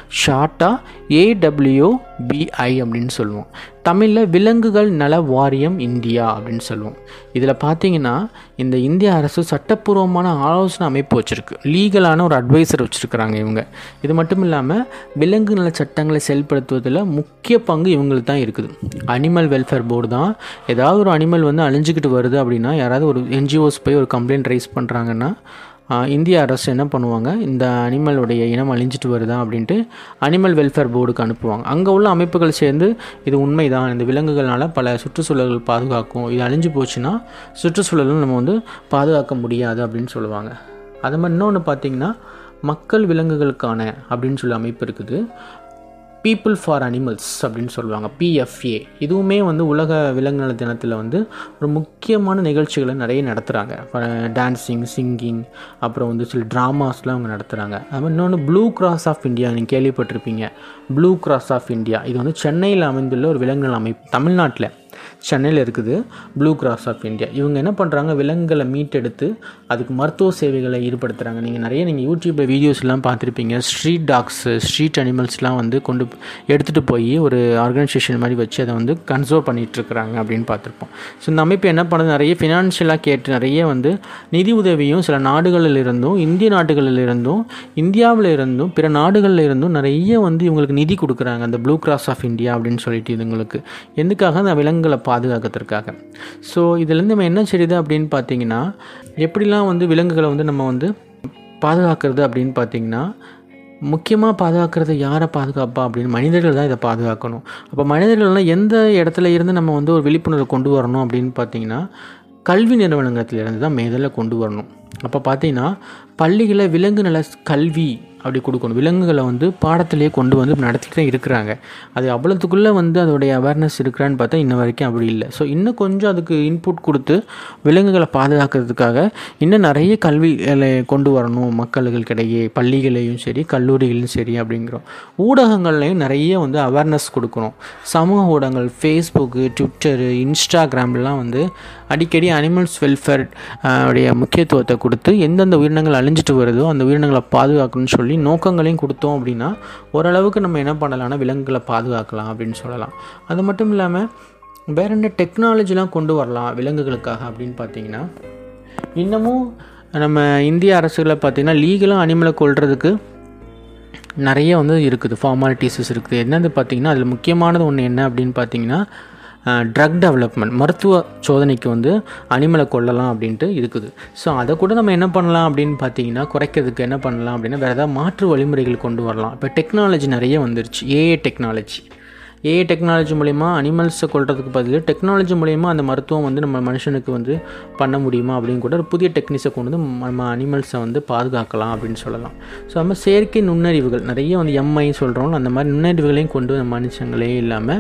B: ஷார்ட்டாக ஏடபிள்யூபிஐ அப்படின்னு சொல்லுவோம் தமிழில் விலங்குகள் நல வாரியம் இந்தியா அப்படின்னு சொல்லுவோம் இதில் பார்த்தீங்கன்னா இந்த இந்திய அரசு சட்டப்பூர்வமான ஆலோசனை அமைப்பு வச்சுருக்கு லீகலான ஒரு அட்வைசர் வச்சுருக்கிறாங்க இவங்க இது மட்டும் இல்லாமல் விலங்கு நல சட்டங்களை செயல்படுத்துவதில் முக்கிய பங்கு இவங்களுக்கு தான் இருக்குது அனிமல் வெல்ஃபேர் போர்டு தான் ஏதாவது ஒரு அனிமல் வந்து அழிஞ்சிக்கிட்டு வருது அப்படின்னா யாராவது ஒரு என்ஜிஓஸ் போய் ஒரு கம்ப்ளைண்ட் ரைஸ் பண்ணுறாங்கன்னா ஆஹ் இந்திய அரசு என்ன பண்ணுவாங்க இந்த அனிமலுடைய இனம் அழிஞ்சிட்டு வருதா அப்படின்ட்டு அனிமல் வெல்ஃபேர் போர்டுக்கு அனுப்புவாங்க அங்கே உள்ள அமைப்புகள் சேர்ந்து இது உண்மைதான் இந்த விலங்குகள்னால பல சுற்றுச்சூழல்கள் பாதுகாக்கும் இது அழிஞ்சு போச்சுன்னா சுற்றுச்சூழலும் நம்ம வந்து பாதுகாக்க முடியாது அப்படின்னு சொல்லுவாங்க அது மாதிரி இன்னொன்று பார்த்தீங்கன்னா மக்கள் விலங்குகளுக்கான அப்படின்னு சொல்லி அமைப்பு இருக்குது பீப்புள் ஃபார் அனிமல்ஸ் அப்படின்னு சொல்லுவாங்க பிஎஃப்ஏ இதுவுமே வந்து உலக விலங்கு நல தினத்தில் வந்து ஒரு முக்கியமான நிகழ்ச்சிகளை நிறைய நடத்துகிறாங்க டான்ஸிங் சிங்கிங் அப்புறம் வந்து சில ட்ராமாஸ்லாம் அவங்க நடத்துகிறாங்க அது மாதிரி இன்னொன்று ப்ளூ கிராஸ் ஆஃப் இந்தியா நீங்கள் கேள்விப்பட்டிருப்பீங்க ப்ளூ கிராஸ் ஆஃப் இந்தியா இது வந்து சென்னையில் அமைந்துள்ள ஒரு விலங்கு நல அமைப்பு தமிழ்நாட்டில் சென்னையில் இருக்குது ப்ளூ கிராஸ் ஆஃப் இந்தியா இவங்க என்ன பண்ணுறாங்க விலங்குகளை மீட்டெடுத்து அதுக்கு மருத்துவ சேவைகளை ஈடுபடுத்துகிறாங்க நீங்கள் நிறைய நீங்கள் யூடியூப்பில் வீடியோஸ்லாம் பார்த்துருப்பீங்க ஸ்ட்ரீட் டாக்ஸு ஸ்ட்ரீட் அனிமல்ஸ்லாம் வந்து கொண்டு எடுத்துகிட்டு போய் ஒரு ஆர்கனைசேஷன் மாதிரி வச்சு அதை வந்து கன்சர்வ் பண்ணிட்டு இருக்கிறாங்க அப்படின்னு பார்த்துருப்போம் ஸோ இந்த அமைப்பு என்ன பண்ணுது நிறைய ஃபினான்ஷியலாக கேட்டு நிறைய வந்து நிதி உதவியும் சில நாடுகளில் இருந்தும் இந்திய நாடுகளில் இருந்தும் இந்தியாவில் இருந்தும் பிற நாடுகளில் இருந்தும் நிறைய வந்து இவங்களுக்கு நிதி கொடுக்குறாங்க அந்த ப்ளூ கிராஸ் ஆஃப் இந்தியா அப்படின்னு சொல்லிட்டு இதுங்களுக்கு எதுக்காக அந்த விலங்குகளை பாதுகாக்கிறதுக்காக ஸோ இதுலேருந்து நம்ம என்ன செய்யுது அப்படின்னு பார்த்தீங்கன்னா எப்படிலாம் வந்து விலங்குகளை வந்து நம்ம வந்து பாதுகாக்கிறது அப்படின்னு பார்த்தீங்கன்னா முக்கியமாக பாதுகாக்கிறது யாரை பாதுகாப்பா அப்படின்னு மனிதர்கள் தான் இதை பாதுகாக்கணும் அப்போ மனிதர்கள்லாம் எந்த இடத்துல இருந்து நம்ம வந்து ஒரு விழிப்புணர்வு கொண்டு வரணும் அப்படின்னு பார்த்தீங்கன்னா கல்வி நிறுவனத்திலிருந்து தான் முதல்ல கொண்டு வரணும் அப்போ பார்த்தீங்கன்னா பள்ளிகளில் விலங்கு நல கல்வி அப்படி கொடுக்கணும் விலங்குகளை வந்து பாடத்திலேயே கொண்டு வந்து நடத்திட்டு தான் இருக்கிறாங்க அது அவ்வளோத்துக்குள்ளே வந்து அதோடைய அவேர்னஸ் இருக்கிறான்னு பார்த்தா இன்ன வரைக்கும் அப்படி இல்லை ஸோ இன்னும் கொஞ்சம் அதுக்கு இன்புட் கொடுத்து விலங்குகளை பாதுகாக்கிறதுக்காக இன்னும் நிறைய கல்விகளை கொண்டு வரணும் மக்களுக்கிடையே பள்ளிகளையும் சரி கல்லூரிகளையும் சரி அப்படிங்கிறோம் ஊடகங்கள்லையும் நிறைய வந்து அவேர்னஸ் கொடுக்கணும் சமூக ஊடகங்கள் ஃபேஸ்புக்கு ட்விட்டரு இன்ஸ்டாகிராம்லாம் வந்து அடிக்கடி அனிமல்ஸ் வெல்ஃபேர் உடைய முக்கியத்துவத்தை கொடுத்து எந்தெந்த உயிரினங்கள் அழிஞ்சிட்டு வருதோ அந்த உயிரினங்களை பாதுகாக்கணும்னு சொல்லி நோக்கங்களையும் கொடுத்தோம் அப்படின்னா ஓரளவுக்கு நம்ம என்ன பண்ணலாம்னா விலங்குகளை பாதுகாக்கலாம் அப்படின்னு சொல்லலாம் அது மட்டும் இல்லாமல் வேற என்ன டெக்னாலஜிலாம் கொண்டு வரலாம் விலங்குகளுக்காக அப்படின்னு பார்த்தீங்கன்னா இன்னமும் நம்ம இந்திய அரசுகளை பார்த்திங்கன்னா லீகலாக அனிமலை கொள்றதுக்கு நிறைய வந்து இருக்குது ஃபார்மாலிட்டிஸஸ் இருக்குது என்னது பார்த்திங்கன்னா அதில் முக்கியமானது ஒன்று என்ன அப்படின்னு பார்த்தீங்கன்னா ட்ரக் டெவலப்மெண்ட் மருத்துவ சோதனைக்கு வந்து அனிமலை கொல்லலாம் அப்படின்ட்டு இருக்குது ஸோ அதை கூட நம்ம என்ன பண்ணலாம் அப்படின்னு பார்த்தீங்கன்னா குறைக்கிறதுக்கு என்ன பண்ணலாம் அப்படின்னா வேறு ஏதாவது மாற்று வழிமுறைகள் கொண்டு வரலாம் இப்போ டெக்னாலஜி நிறைய வந்துருச்சு ஏஏ டெக்னாலஜி ஏஐ டெக்னாலஜி மூலிமா அனிமல்ஸை கொள்றதுக்கு பதில் டெக்னாலஜி மூலிமா அந்த மருத்துவம் வந்து நம்ம மனுஷனுக்கு வந்து பண்ண முடியுமா அப்படின்னு கூட ஒரு புதிய டெக்னிக்ஸை கொண்டு வந்து நம்ம அனிமல்ஸை வந்து பாதுகாக்கலாம் அப்படின்னு சொல்லலாம் ஸோ நம்ம செயற்கை நுண்ணறிவுகள் நிறைய வந்து எம்ஐ சொல்கிறோம் அந்த மாதிரி நுண்ணறிவுகளையும் கொண்டு நம்ம மனுஷங்களே இல்லாமல்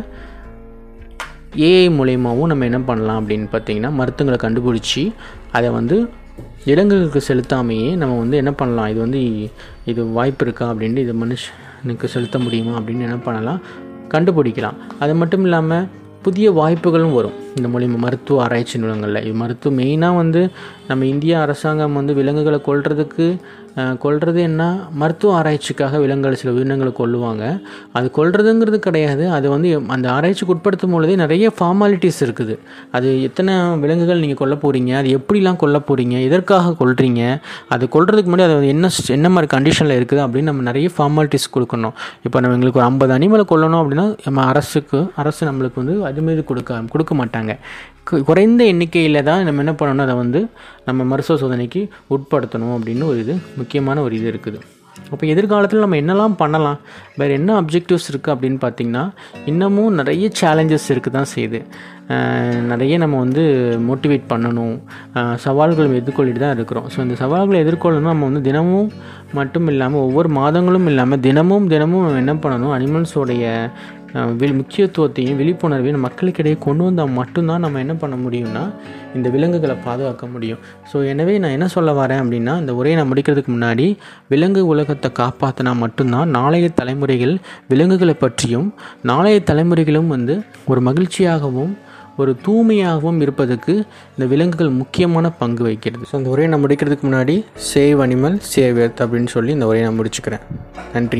B: ஏஐ மூலயமாவும் நம்ம என்ன பண்ணலாம் அப்படின்னு பார்த்தீங்கன்னா மருத்துவங்களை கண்டுபிடிச்சி அதை வந்து விலங்குகளுக்கு செலுத்தாமையே நம்ம வந்து என்ன பண்ணலாம் இது வந்து இது வாய்ப்பு இருக்கா அப்படின்ட்டு இது மனுஷனுக்கு செலுத்த முடியுமா அப்படின்னு என்ன பண்ணலாம் கண்டுபிடிக்கலாம் அது மட்டும் இல்லாமல் புதிய வாய்ப்புகளும் வரும் இந்த மூலியமாக மருத்துவ ஆராய்ச்சி நிலங்களில் இது மருத்துவ மெயினாக வந்து நம்ம இந்திய அரசாங்கம் வந்து விலங்குகளை கொல்றதுக்கு கொல்றது என்ன மருத்துவ ஆராய்ச்சிக்காக விலங்குகள் சில உயிரினங்களை கொல்லுவாங்க அது கொல்றதுங்கிறது கிடையாது அது வந்து அந்த ஆராய்ச்சிக்கு உட்படுத்தும் பொழுதே நிறைய ஃபார்மாலிட்டிஸ் இருக்குது அது எத்தனை விலங்குகள் நீங்கள் கொல்ல போகிறீங்க அது எப்படிலாம் கொல்ல போகிறீங்க எதற்காக கொல்றீங்க அது கொல்றதுக்கு முன்னாடி அது என்ன என்ன மாதிரி கண்டிஷனில் இருக்குது அப்படின்னு நம்ம நிறைய ஃபார்மாலிட்டிஸ் கொடுக்கணும் இப்போ நம்ம எங்களுக்கு ஒரு ஐம்பது அனிமலை கொல்லணும் அப்படின்னா நம்ம அரசுக்கு அரசு நம்மளுக்கு வந்து அதுமாரி கொடுக்க கொடுக்க மாட்டாங்க குறைந்த எண்ணிக்கையில் தான் நம்ம என்ன பண்ணணும் அதை வந்து நம்ம மருத்துவ சோதனைக்கு உட்படுத்தணும் அப்படின்னு ஒரு இது முக்கியமான ஒரு இது இருக்குது அப்போ எதிர்காலத்தில் நம்ம என்னெல்லாம் பண்ணலாம் வேறு என்ன அப்ஜெக்டிவ்ஸ் இருக்குது அப்படின்னு பார்த்திங்கன்னா இன்னமும் நிறைய சேலஞ்சஸ் இருக்குது தான் செய்யுது நிறைய நம்ம வந்து மோட்டிவேட் பண்ணணும் சவால்களை எதிர்கொள்ளிட்டு தான் இருக்கிறோம் ஸோ இந்த சவால்களை எதிர்கொள்ளணும் நம்ம வந்து தினமும் மட்டும் இல்லாமல் ஒவ்வொரு மாதங்களும் இல்லாமல் தினமும் தினமும் என்ன பண்ணணும் அனிமல்ஸோடைய வி முக்கியத்துவத்தையும் விழிப்புணர்வையும் மக்களுக்கிடையே கொண்டு வந்தால் மட்டும்தான் நம்ம என்ன பண்ண முடியும்னா இந்த விலங்குகளை பாதுகாக்க முடியும் ஸோ எனவே நான் என்ன சொல்ல வரேன் அப்படின்னா இந்த உரையை நான் முடிக்கிறதுக்கு முன்னாடி விலங்கு உலகத்தை காப்பாற்றினா மட்டும்தான் நாளைய தலைமுறைகள் விலங்குகளை பற்றியும் நாளைய தலைமுறைகளும் வந்து ஒரு மகிழ்ச்சியாகவும் ஒரு தூய்மையாகவும் இருப்பதற்கு இந்த விலங்குகள் முக்கியமான பங்கு வகிக்கிறது ஸோ இந்த உரையை நான் முடிக்கிறதுக்கு முன்னாடி சேவ் அனிமல் சேவ் எர்த் அப்படின்னு சொல்லி இந்த உரையை நான் முடிச்சுக்கிறேன் நன்றி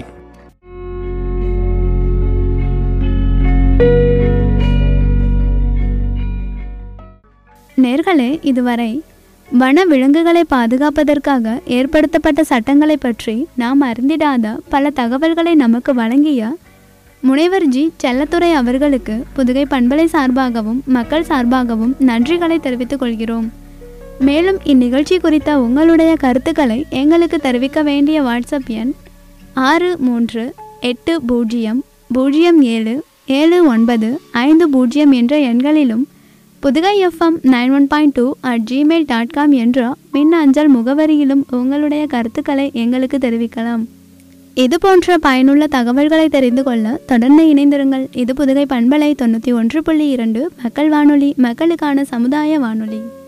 A: நேர்களே இதுவரை வன விலங்குகளை பாதுகாப்பதற்காக ஏற்படுத்தப்பட்ட சட்டங்களை பற்றி நாம் அறிந்திடாத பல தகவல்களை நமக்கு வழங்கிய முனைவர் ஜி செல்லத்துறை அவர்களுக்கு புதுகை பண்பலை சார்பாகவும் மக்கள் சார்பாகவும் நன்றிகளை தெரிவித்துக் கொள்கிறோம் மேலும் இந்நிகழ்ச்சி குறித்த உங்களுடைய கருத்துக்களை எங்களுக்கு தெரிவிக்க வேண்டிய வாட்ஸ்அப் எண் ஆறு மூன்று எட்டு பூஜ்ஜியம் பூஜ்ஜியம் ஏழு ஏழு ஒன்பது ஐந்து பூஜ்ஜியம் என்ற எண்களிலும் Pudugai FM nine one point two at Gmail dot com என்ற மின் அஞ்சல் முகவரியிலும் உங்களுடைய கருத்துக்களை எங்களுக்கு தெரிவிக்கலாம் இது போன்ற பயனுள்ள தகவல்களை தெரிந்து கொள்ள தொடர்ந்து இணைந்திருங்கள் இது புதுகை பண்பலை தொண்ணூற்றி ஒன்று புள்ளி இரண்டு மக்கள் வானொலி மக்களுக்கான சமுதாய வானொலி